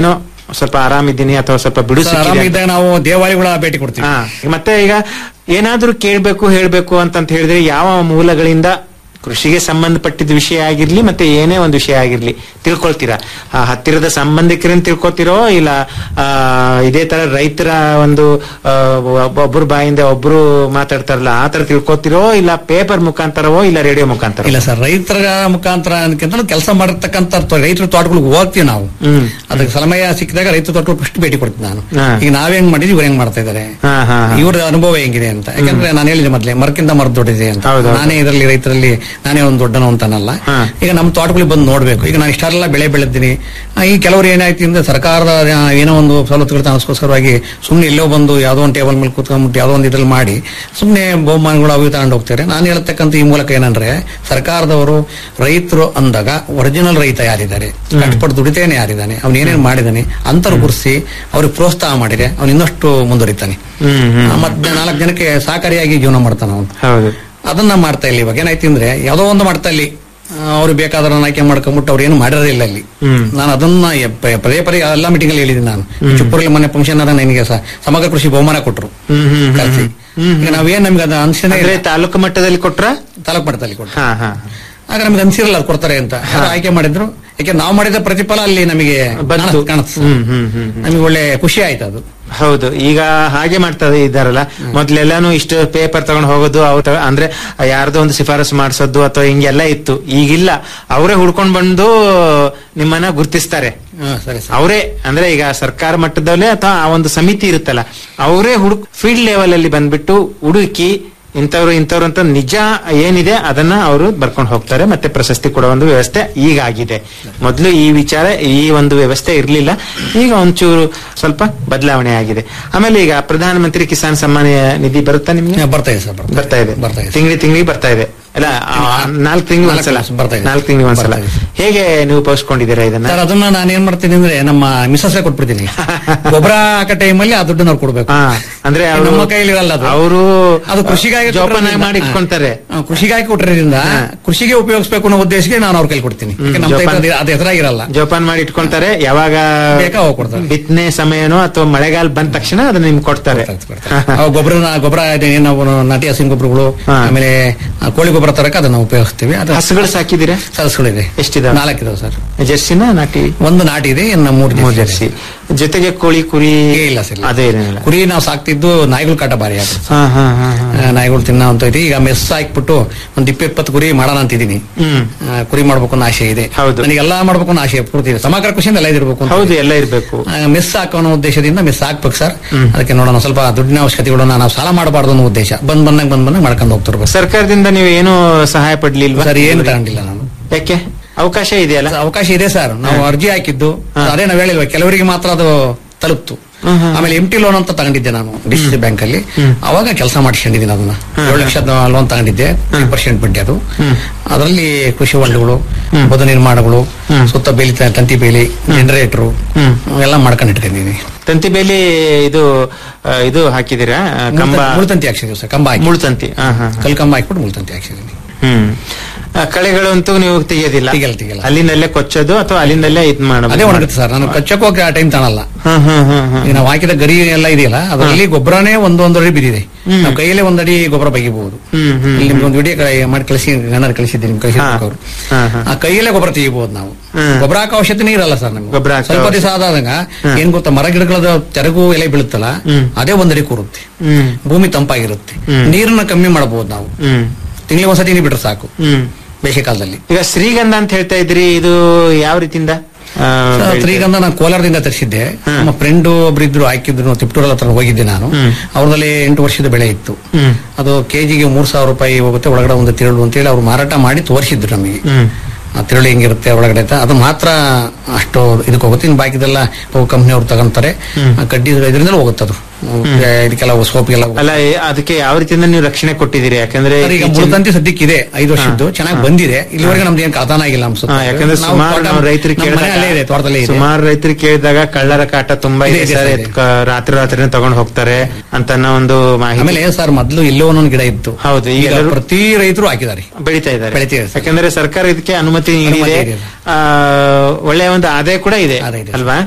ಸ್ವಲ್ಪ ಆರಾಮಿದ್ದೀನಿ ಅಥವಾ ಸ್ವಲ್ಪ ಬಿಡು ಸರ್, ಸಿಕ್ಕಿದೆ ಆರಾಮಿದ್ದಾಗ ನಾವು ದೇವಾಲಯಗಳ ಭೇಟಿ ಕೊಡ್ತೀವಿ ಹಾ ಮತ್ತೆ ಈಗ ಏನಾದ್ರೂ ಕೇಳ್ಬೇಕು ಹೇಳ್ಬೇಕು ಅಂತಂತ ಹೇಳಿದ್ರೆ ಯಾವ ಮೂಲಗಳಿಂದ ಕೃಷಿಗೆ ಸಂಬಂಧಪಟ್ಟಿದ ವಿಷಯ ಆಗಿರ್ಲಿ ಮತ್ತೆ ಏನೇ ಒಂದು ವಿಷಯ ಆಗಿರ್ಲಿ ತಿಳ್ಕೊಳ್ತೀರಾ ಆ, ಹತ್ತಿರದ ಸಂಬಂಧಿಕರನ್ನ ತಿಳ್ಕೊತಿರೋ ಇಲ್ಲ ಆ, ಇದೇ ತರ ರೈತರ ಒಂದು ಆ, ಒಬ್ಬ- ಒಬ್ರು ಬಾಯಿಂದ ಒಬ್ರು ಮಾತಾಡ್ತಾರಲ್ಲ ಆ ತರ ತಿಳ್ಕೊತಿರೋ ಇಲ್ಲ ಪೇಪರ್ ಮುಖಾಂತರವೋ ಇಲ್ಲ ರೇಡಿಯೋ ಮುಖಾಂತರ ಇಲ್ಲ ಸರ್ ರೈತರ ಮುಖಾಂತರ ಅನ್ನಕ್ಕಿಂತ ಕೆಲಸ ಮಾಡಿರ್ತಕ್ಕಂಥ ರೈತರ ತೋಟಗಳಿಗೆ ಹೋಗ್ತೀವಿ ನಾವು ಹ್ಮ್ ಅದಕ್ಕೆ ಸಮಯ ಸಿಕ್ಕಿದಾಗ ರೈತರ ತೋಟಗಳು ಫಸ್ಟ್ ಭೇಟಿ ಕೊಡ್ತೀನಿ ನಾನು ಹಾ. ಈಗ ನಾವ್ ಹೆಂಗ್ ಮಾಡಿದ್ವಿ ಇವ್ರು ಹೆಂಗ್ ಮಾಡ್ತಾ ಇದಾರೆ ಹಾ ಹಾ ಹಾ. ಇವ್ರ ಅನುಭವ ಹೆಂಗಿದೆ ಅಂತ ಯಾಕಂದ್ರೆ ನಾನು ಹೇಳಿದೆ ಮೊದ್ಲೇ ಮರಕ್ಕಿಂತ ಮರ ದೊಡ್ಡಿದೆ ಅಂತ ಹೌದು, ಹೌದು. ನಾನೇ ಇದರಲ್ಲಿ ರೈತರಲ್ಲಿ ನಾನೇ ಒಂದು ದೊಡ್ಡನು ಅಂತಾನಲ್ಲ ಹಾ. ಈಗ ನಮ್ಮ ತೋಟಗಳಿಗೆ ಬಂದು ನೋಡ್ಬೇಕು ಈಗ ನಾನು ಇಷ್ಟೆಲ್ಲ ಬೆಳೆ ಬೆಳೆದಿನಿ ಆ, ಈ ಕೆಲವರು ಏನಾಯ್ತು ಅಂದ್ರೆ ಸರ್ಕಾರದ ಆ, ಏನೋ ಒಂದು ಸವಲತ್ತುಗಳು ತಾನಸ್ಕೋಸ್ಕರವಾಗಿ ಸುಮ್ನೆ ಎಲ್ಲೋ ಬಂದು ಯಾವ್ದೋ ಒಂದು ಟೇಬಲ್ ಮೇಲೆ ಕೂತ್ಕೊಂಡ್ಬಿಟ್ಟು ಯಾವ್ದೋ ಒಂದು ಇದ್ರಲ್ಲಿ ಮಾಡಿ ಸುಮ್ನೆ ಬಹುಮಾನಗಳು ಅವು ತಗೊಂಡು ಹೋಗ್ತಾರೆ ನಾನು ಹೇಳ್ತಕ್ಕಂಥ ಈ ಮೂಲಕ ಏನಂದ್ರೆ ಸರ್ಕಾರದವರು ರೈತರು ಅಂದಾಗ ಒರಿಜಿನಲ್ ರೈತ ಯಾರಿದ್ದಾರೆ ಕಷ್ಟಪಟ್ಟು ದುಡಿತೇನೆ ಯಾರಿದ್ದಾನೆ ಅವ್ನು ಏನೇನು ಮಾಡಿದಾನೆ ಅಂತರ್ ಗುರುಸಿ ಅವ್ರಿಗೆ ಪ್ರೋತ್ಸಾಹ ಮಾಡಿದ್ರೆ ಅವ್ನು ಇನ್ನಷ್ಟು ಮುಂದುವರಿತಾನೆ ಹ್ಮ್ ಹ್ಮ್ ಆ, ಮತ್ತೆ ನಾಲ್ಕು ಜನಕ್ಕೆ ಸಹಕಾರಿಯಾಗಿ ಜೀವನ ಮಾಡ್ತಾನೆ ಅವನು ಹೌದು ಅದನ್ನ ಮಾಡ್ತಾ ಇಲ್ಲ ಇವಾಗ ಏನಾಯ್ತು ಅಂದ್ರೆ ಯಾವುದೋ ಒಂದು ಮಾಡ್ತಾ ಇಲ್ಲಿ ಅವ್ರಿಗೆ ಬೇಕಾದ್ರೆ ಆಯ್ಕೆ ಮಾಡ್ಕೊಂಡ್ಬಿಟ್ಟು ಅವ್ರು ಏನು ಮಾಡಿರೋದಿಲ್ಲ ಅಲ್ಲಿ ಹ್ಮ್. ನಾನು ಅದನ್ನ ಎ- ಪ- ಪದೇ ಪದೇ ಎಲ್ಲ ಮೀಟಿಂಗ್ ಅಲ್ಲಿ ಹೇಳಿದ್ದೀನಿ ನಾನು ಚಿಪ್ಪೂರಲ್ಲಿ ಮೊನ್ನೆ ಫಂಕ್ಷನ್ ಆದಾಗ ನನಗೆ ಸ- ಸಮಗ್ರ ಕೃಷಿ ಬಹುಮಾನ ಕೊಟ್ಟರು ಹ್ಮ್ ಹ್ಮ್ ಹ್ಮ್ ಕರ್ಸಿ ಈಗ ನಾವೇನ್ ನಮ್ಗೆ ಅದು ಅನ್ಸನೇ ಅಂದ್ರೆ ತಾಲೂಕು ಮಟ್ಟದಲ್ಲಿ ಕೊಟ್ರ ತಾಲೂಕು ಮಟ್ಟದಲ್ಲಿ ಕೊಟ್ಟರು ಹಾ ಹಾ ಆಗ ನಮ್ಗೆ ಅನ್ಸಿರಲ್ಲ ಅದು ಕೊಡ್ತಾರೆ ಅಂತ ಯಾರೋ ಆಯ್ಕೆ ಮಾಡಿದ್ರು ಯಾಕೆ ನಾವು ಮಾಡಿದ ಪ್ರತಿಫಲ ಅಲ್ಲಿ ನಮಗೆ ಬಂತು ಕಾಣಿಸ್ತು ಹ್ಮ್ ಹ್ಮ್ ಹ್ಮ್ ಹ್ಮ್. ನಮಗೆ ಒಳ್ಳೆ ಖುಷಿ ಆಯ್ತು ಅದು ಹೌದು ಈಗ ಹಾಗೆ ಮಾಡ್ತಾ ಇದ್ದಾರಲ್ಲ ಮೊದ್ಲೆಲ್ಲಾನು ಇಷ್ಟು ಪೇಪರ್ ತಗೊಂಡು ಹೋಗೋದು ಅವ್ರು ತ- ಅಂದ್ರೆ ಯಾರ್ದೋ ಒಂದು ಶಿಫಾರಸು ಮಾಡಿಸೋದು ಅಥವಾ ಹಿಂಗೆಲ್ಲ ಇತ್ತು ಈಗಿಲ್ಲ ಅವರೇ ಹುಡ್ಕೊಂಡ್ ಬಂದು ನಿಮ್ಮನ್ನ ಗುರ್ತಿಸ್ತಾರೆ ಹಾ, ಸರಿ ಸರಿ ಅವರೇ ಅಂದ್ರೆ ಈಗ ಸರ್ಕಾರ ಮಟ್ಟದಲ್ಲೇ ಅಥವಾ ಆ ಒಂದು ಸಮಿತಿ ಇರುತ್ತಲ್ಲ ಅವರೇ ಹುಡುಕ್ ಫೀಲ್ಡ್ ಲೆವೆಲ್ ಅಲ್ಲಿ ಬಂದ್ಬಿಟ್ಟು ಹುಡುಕಿ ಇಂಥವ್ರು ಇಂಥವ್ರು ಅಂತ ನಿಜ ಏನಿದೆ ಅದನ್ನ ಅವರು ಬರ್ಕೊಂಡು ಹೋಗ್ತಾರೆ ಮತ್ತೆ ಪ್ರಶಸ್ತಿ ಕೊಡೋ ಒಂದು ವ್ಯವಸ್ಥೆ ಈಗ ಆಗಿದೆ ಮೊದಲು ಈ ವಿಚಾರ ಈ ಒಂದು ವ್ಯವಸ್ಥೆ ಇರಲಿಲ್ಲ ಈಗ ಒಂಚೂರು ಸ್ವಲ್ಪ ಬದಲಾವಣೆ ಆಗಿದೆ ಆಮೇಲೆ ಈಗ ಪ್ರಧಾನಮಂತ್ರಿ ಕಿಸಾನ್ ಸಮ್ಮಾನ ನಿಧಿ ಬರುತ್ತಾ ನಿಮ್ಗೆ ಹಾ, ಬರ್ತಾ ಇದೆ ಸರ್ ಬರ್ತಾ ಇದೆ ಬರ್ತಾ ಇದೆ ತಿಂಗ್ಳಿ ತಿಂಗಳಿಗೆ ಬರ್ತಾ ಇದೆ ಅಲ್ಲ ನಾಲ್ಕು ತಿಂಗಳು ನಾಲ್ಕು ಒಂದ್ಸಲ ವರ್ಷ ಬರ್ತಾ ಇದೆ. ನಾಲ್ಕು ತಿಂಗಳಿಗೆ ಒಂದ್ಸಲ ಬರ್ತಾ ಇದೆ. ಹೇಗೆ ನೀವು ಉಪಯೋಗಿಸ್ಕೊಂಡಿದ್ದೀರಾ ಇದನ್ನ ಸರ್ ಅದನ್ನ ನಾನು ಏನ್ ಮಾಡ್ತೀನಿ ಅಂದ್ರೆ ನಮ್ಮ ಮಿಸಸ್ ಕೊಟ್ಬಿಡ್ತೀನಿ ಗೊಬ್ಬರ ಹಾಕೋ ಟೈಮಲ್ಲಿ ಆ ದುಡ್ಡನ್ನ ಅವ್ರು ಕೊಡ್ಬೇಕು ಹಾ ಅಂದ್ರೆ ಅವ್ರು- ನಮ್ಮ ಕೈಲಿ ಇರಲ್ಲ ಅದು ಅವರು ಅದು ಕೃಷಿಗಾಗಿ ಜೋಪಾನ ಕೊಟ್ಟಿರೋದ್ರಿಂದ- ಮಾಡಿ ಇಟ್ಕೊಂತಾರೆ ಹಾ, ಕೃಷಿಗಾಗಿ ಕೊಟ್ಟಿರೋದ್ರಿಂದ ಕೃಷಿಗೆ ಉಪಯೋಗಿಸಬೇಕು ಅನ್ನೋ ಉದ್ದೇಶಕ್ಕೆ ನಾನು ಅವ್ರ ಕೈಲಿ ಕೊಡ್ತೀನಿ ಯಾಕೆ ನಮ್ಮ ಜೋಪಾನ- ಕೈಲಿ ಅದು ಹೆಸರಾಗಿರಲ್ಲ ಜೋಪಾನ ಮಾಡಿ ಇಟ್ಕೊಂತಾರೆ ಯಾವಾಗ ಬೇಕಾ ಅವಾಗ ಕೊಡ್ತಾರೆ. ಬಿತ್ತನೆ ಸಮಯನೋ ಅಥವಾ ಮಳೆಗಾಲ ಬಂದ ತಕ್ಷಣ ಅದನ್ನ ನಿಮ್ಗೆ ಕೊಡ್ತಾರೆ ಅವು ಗೊಬ್ಬರ ಗೊಬ್ಬರ ನಾವು ನಾಟಿ ಹಸಿನ ಗೊಬ್ಬರಗಳು ಹಾ. ಆಮೇಲೆ ಆ, ಕೋಳಿ ಗೊಬ್ಬರ ತರಕ ಅದನ್ನ ಉಪಯೋಗಿಸ್ತೀವಿ ಅದು ಹಸುಗಳು ಸಾಕಿದ್ದೀರಾ ಸರಸ್ಗಳಿದೆ ಎಷ್ಟಿದಾವೆ? ನಾಲ್ಕು ಇದಾವೆ ಸರ್ ಜರ್ಸಿನ ನಾಟಿ ಒಂದು ನಾಟಿ ಇದೆ ಇನ್ನು ಮೂರು ಮೂರ್ ಜರ್ಸಿ ಜರ್ಸಿ ಜೊತೆಗೆ ಕೋಳಿ ಕುರಿ ಏ ಇಲ್ಲ ಸರ್ ಇಲ್ಲ. ಅದೇ ಏನಿಲ್ಲ ಕುರಿ ನಾವು ಸಾಕ್ತಿದ್ದು ನಾಯಿಗಳು ಕಾಟ ಬಾರಿ ಆಗುತ್ತೆ ಹಾ ಹಾ ಹಾ ಹಾ. ಆ, ನಾಯಿಗಳು ತಿನ್ನೋ ಅಂತ ಐತಿ ಈಗ ಮೆಸ್ ಹಾಕ್ಬಿಟ್ಟು ಒಂದ್ ಇಪ್ಪ ಇಪ್ಪತ್ತು ಕುರಿ ಮಾಡೋಣ ಅಂತಿದ್ದೀನಿ ಹ್ಮ್ ಆ, ಕುರಿ ಮಾಡ್ಬೇಕು ಅನ್ನೋ ಆಸೆ ಇದೆ ಹೌದು. ನನಗೆಲ್ಲ ಮಾಡ್ಬೇಕು ಅನ್ನೋ ಆಸೆ ಪೂರ್ತಿ ಇದೆ ಸಮಗ್ರ ಖುಷಿಯಿಂದ ಎಲ್ಲ ಇದಿರ್ಬೇಕು ಅಂತ ಹೌದು ಎಲ್ಲ ಇರ್ಬೇಕು ಆ, ಮೆಸ್ ಹಾಕೋ ಅನ್ನೋ ಉದ್ದೇಶದಿಂದ ಮೆಸ್ ಹಾಕ್ಬೇಕು ಸರ್ ಅದಕ್ಕೆ ನೋಡೋಣ ಸ್ವಲ್ಪ ದುಡ್ಡಿನ ಅವಶ್ಯಕತೆಗಳನ್ನ ನಾವು ಸಾಲ ಮಾಡಬಾರ್ದು ಅನ್ನೋ ಉದ್ದೇಶ ಬಂದ್ ಬಂದಂಗ್ ಬಂದ್ ಬಂದಂಗ್ ಮಾಡ್ಕೊಂಡು ಹೋಗ್ತಿರ್ಬೇಕು ಸರ್ಕಾರದಿಂದ ನೀವು ಏನು ಸಹಾಯ ಪಡ್ಲಿಲ್ವಾ ಸರ್ ಏನು ತಗೊಂಡಿಲ್ಲ ನಾನು ಯಾಕೆ ಅವಕಾಶ ಇದೆಯಲ್ಲ ಅವಕಾಶ ಇದೆ ಸರ್ ನಾವು ಅರ್ಜಿ ಹಾಕಿದ್ದು ಹಾ. ಅದೇ ನಾವ್ ಹೇಳಿಲ್ವಾ ಕೆಲವರಿಗೆ ಮಾತ್ರ ಅದು ತಲುಪ್ತು ಹ್ಮ್, ಹ್ಮ್. ಆಮೇಲೆ ಎಂ ಟಿ ಲೋನ್ ಅಂತ ತಗೊಂಡಿದ್ದೆ ನಾನು ಡಿ ಸಿ ಬ್ಯಾಂಕ್ ಅಲ್ಲಿ ಅವಾಗ ಕೆಲಸ ಮಾಡಿಸ್ಕೊಂಡಿದ್ದೀನಿ ಅದನ್ನ ಏಳು ಲಕ್ಷದ ಲೋನ್ ತಗೊಂಡಿದ್ದೆ ಪರ್ಸೆಂಟ್ ಬಡ್ಡಿ ಅದು ಅದರಲ್ಲಿ ಕೃಷಿ ಹೊಂಡಗಳು ಬದು ನಿರ್ಮಾಣಗಳು ಸುತ್ತ ಬೇಲಿ ತ- ತಂತಿ ಬೇಲಿ ಜನರೇಟರ್ ಹ್ಮ್. ಎಲ್ಲ ಮಾಡ್ಕೊಂಡಿಟ್ಟಿದ್ದೀನಿ ತಂತಿ ಬೇಲಿ ಇದು ಆ, ಇದು ಹಾಕಿದಿರಾ ಆ, ಕಂಬ ಮುಳ್ತಂತಿ ಹಾಕ್ಸಿದ್ವಿ ಸರ್ ಕಂಬ ಹಾಕಿ ಮುಳ್ತಂತಿ ಹಾ ಹಾ ಹಾ. ಕಲ್ ಕಂಬ ಹಾಕ್ಬಿಟ್ಟು ಮುಳ್ತಂತಿ ಹಾಕ್ಸಿದ್ದೀನಿ ಹ್ಮ್ ಆ, ಕಳೆಗಳು ಅಂತೂ ನೀವು ತೆಗಿಯೋದಿಲ್ಲ ತೆಗಿಯಲ್ಲ, ತೆಗಿಯಲ್ಲ. ಅಲ್ಲಿಂದಲ್ಲೇ ಕೊಚ್ಚೋದು ಅಥವಾ ಅಲ್ಲಿಂದಲ್ಲೇ ಇದ್ ಮಾಡೋದು ಅದೇ ಒಣಗುತ್ತೆ ಸರ್ ನಾನು ಕಚ್ಚಕ್ಕೆ ಹೋಗಿ ಆ ಟೈಮ್ ತಾಣಲ್ಲ ಹ್ಮ್ ಹ್ಮ್ ಹ್ಮ್ ಹ್ಮ್ ಈಗ ನಾವು ಹಾಕಿದ ಗರಿ ಎಲ್ಲ ಇದೆಯಲ್ಲ ಅದರಲ್ಲಿ ಗೊಬ್ಬರನೇ ಒಂದೊಂದು ಅಡಿ ಬಿದ್ದಿದೆ ಹ್ಮ್. ನಾವು ಕೈಯಲ್ಲೇ ಒಂದಡಿ ಗೊಬ್ಬರ ಬಗೆಯಬಹುದು ಹ್ಮ್ ಹ್ಮ್ ಇಲ್ಲಿ ನಿಮ್ಗೆ ಒಂದು ವಿಡಿಯೋ ಮಾಡಿ ಕಳಿಸಿ ಗಣ್ಣರ್ ಕಳಿಸಿದ್ದೀನಿ ನಿಮ್ಗೆ ಕಳಿಸಿದ್ರು ಅವರು ಹಾ, ಹಾ. ಆ ಕೈಯಲ್ಲೇ ಗೊಬ್ಬರ ತೆಗಿಬಹುದು ನಾವು ಹ್ಮ್. ಗೊಬ್ಬರ ಹಾಕೋ ಅವಶ್ಯಕತೆ ಇರಲ್ಲ ಸರ್ ನಮ್ಗೆ ಗೊಬ್ಬರ ಹಾಕೋ ಸ್ವಲ್ಪ ದಿವಸ ಆದಾಗ ಏನ್ ಗೊತ್ತಾ ಮರ ಗಿಡಗಳದ ತೆರಗು ಎಲೆ ಬೀಳುತ್ತಲ್ಲ ಹ್ಮ್. ಅದೇ ಒಂದಡಿ ಕೂರುತ್ತೆ ಹ್ಮ್ ಭೂಮಿ ತಂಪಾಗಿರುತ್ತೆ ಹ್ಮ್. ನೀರನ್ನ ಕಮ್ಮಿ ಮಾಡಬಹುದು ನಾವು ಹ್ಮ್ ತಿಂಗಳಿಗೆ ಒಂದ್ಸತಿ ನೀರು ಬಿಟ್ರೆ ಸಾಕು ಹ್ಮ್ ಬೇಸಿಗೆ ಕಾಲದಲ್ಲಿ ಈಗ ಶ್ರೀಗಂಧ ಅಂತ ಹೇಳ್ತಾ ಇದ್ರಿ ಇದು ಯಾವ ರೀತಿಯಿಂದ ಆ, ಬೆಳಿತದೆ? ಶ್ರೀಗಂಧ ನಾನು ಕೋಲಾರದಿಂದ ತರಿಸಿದ್ದೆ ನಮ್ಮ ಫ್ರೆಂಡ್ ಒಬ್ರು ಇದ್ರು ಹಾಕಿದ್ರು ತಿಪ್ಟೂರಲ್ಲಿ ಹತ್ರ ಹೋಗಿದ್ದೆ ನಾನು ಹ್ಮ್. ಅವ್ರದಲ್ಲಿ ಎಂಟು ವರ್ಷದ ಬೆಳೆ ಇತ್ತು ಹ್ಮ್ ಅದು ಕೆಜಿಗೆ ಮೂರ್ ಸಾವಿರ ರೂಪಾಯಿ ಹೋಗುತ್ತೆ ಒಳಗಡೆ ಒಂದು ತಿರುಳು ಅಂತೇಳಿ ಅವ್ರು ಮಾರಾಟ ಮಾಡಿ ತೋರಿಸಿದ್ರು ನಮಗೆ ಹ್ಮ್ ಆ ತಿರುಳು ಹೆಂಗಿರುತ್ತೆ ಒಳಗಡೆ ಅಂತ ಅದು ಮಾತ್ರ ಅಷ್ಟು ಇದಕ್ಕೆ ಹೋಗುತ್ತೆ ಇನ್ನು ಬಾಕಿದೆಲ್ಲ ಕಂಪ್ನಿ ಅವ್ರು ತಗೊಂತಾರೆ ಆ ಕಡ್ಡಿ ಇದರಿಂದ ಹೋಗುತ್ತೆ ಅದು ಇದಕ್ಕೆಲ್ಲ ಸೋಪಿಗೆಲ್ಲ ಅಲ್ಲ ಏ- ಅದಕ್ಕೆ ಯಾವ ರೀತಿಯಿಂದ ನೀವು ರಕ್ಷಣೆ ಕೊಟ್ಟಿದ್ದೀರಿ ಯಾಕಂದ್ರೆ ಸರ್, ಈಗ ಇತ್ತೀಚಿನ- ಮುಳ್ದಂತಿ ಸದ್ಯಕ್ಕಿದೆ ಐದು ವರ್ಷದ್ದು ಚೆನ್ನಾಗಿ ಬಂದಿದೆ ಇಲ್ಲಿವರೆಗೆ ನಮ್ದು ಏನ್ ಕಾತಾನ ಆಗಿಲ್ಲ ಅನ್ಸುತ್ತೆ ಹಾ, ಯಾಕಂದ್ರೆ ನಾವು ಸುಮಾರು ತೋಟ- ನಾವು ರೈತರಿಗೆ ನಮ್ಮ ಮನೆ ಅಲ್ಲೇ ಇದೆ ತೋಟದಲ್ಲೇ ಇದೆ ಸುಮಾರು ರೈತರಿಗೆ ಕೇಳಿದಾಗ ಕಳ್ಳರ ಕಾಟ ತುಂಬಾ ಇದೆ, ಇದೆ ಇದೆ, ಸರ್ ಇದೆ. ಎತ್ಕ- ರಾತ್ರಿ ರಾತ್ರಿ ತಗೊಂಡ್ ಹೋಗ್ತಾರೆ ಅಂತ ಅನ್ನೋ ಒಂದು ಮಾಹಿತಿ ಆಮೇಲೆ ಸರ್ ಮೊದ್ಲು ಎಲ್ಲೋ ಒಂದೊಂದು ಗಿಡ ಇತ್ತು ಹೌದು, ಈಗ ಈಗ ಎಲ್ಲರೂ- ಪ್ರತಿ ರೈತರು ಹಾಕಿದ್ದಾರೆ ಬೆಳಿತಾ ಇದ್ದಾರೆ ಬೆಳಿತಿದೆ ಸರ್. ಯಾಕಂದ್ರೆ ಸರ್ಕಾರ ಇದಕ್ಕೆ ಅನುಮತಿ ಅನುಮತಿ ನೀಡಿದೆ ಇದೆ. ಆ, ಒಳ್ಳೆಯ ಒಂದು ಆದಾಯ ಕೂಡ ಇದೆ ಆದಾಯ ಇದೆ. ಅಲ್ವಾ ಇದೆ.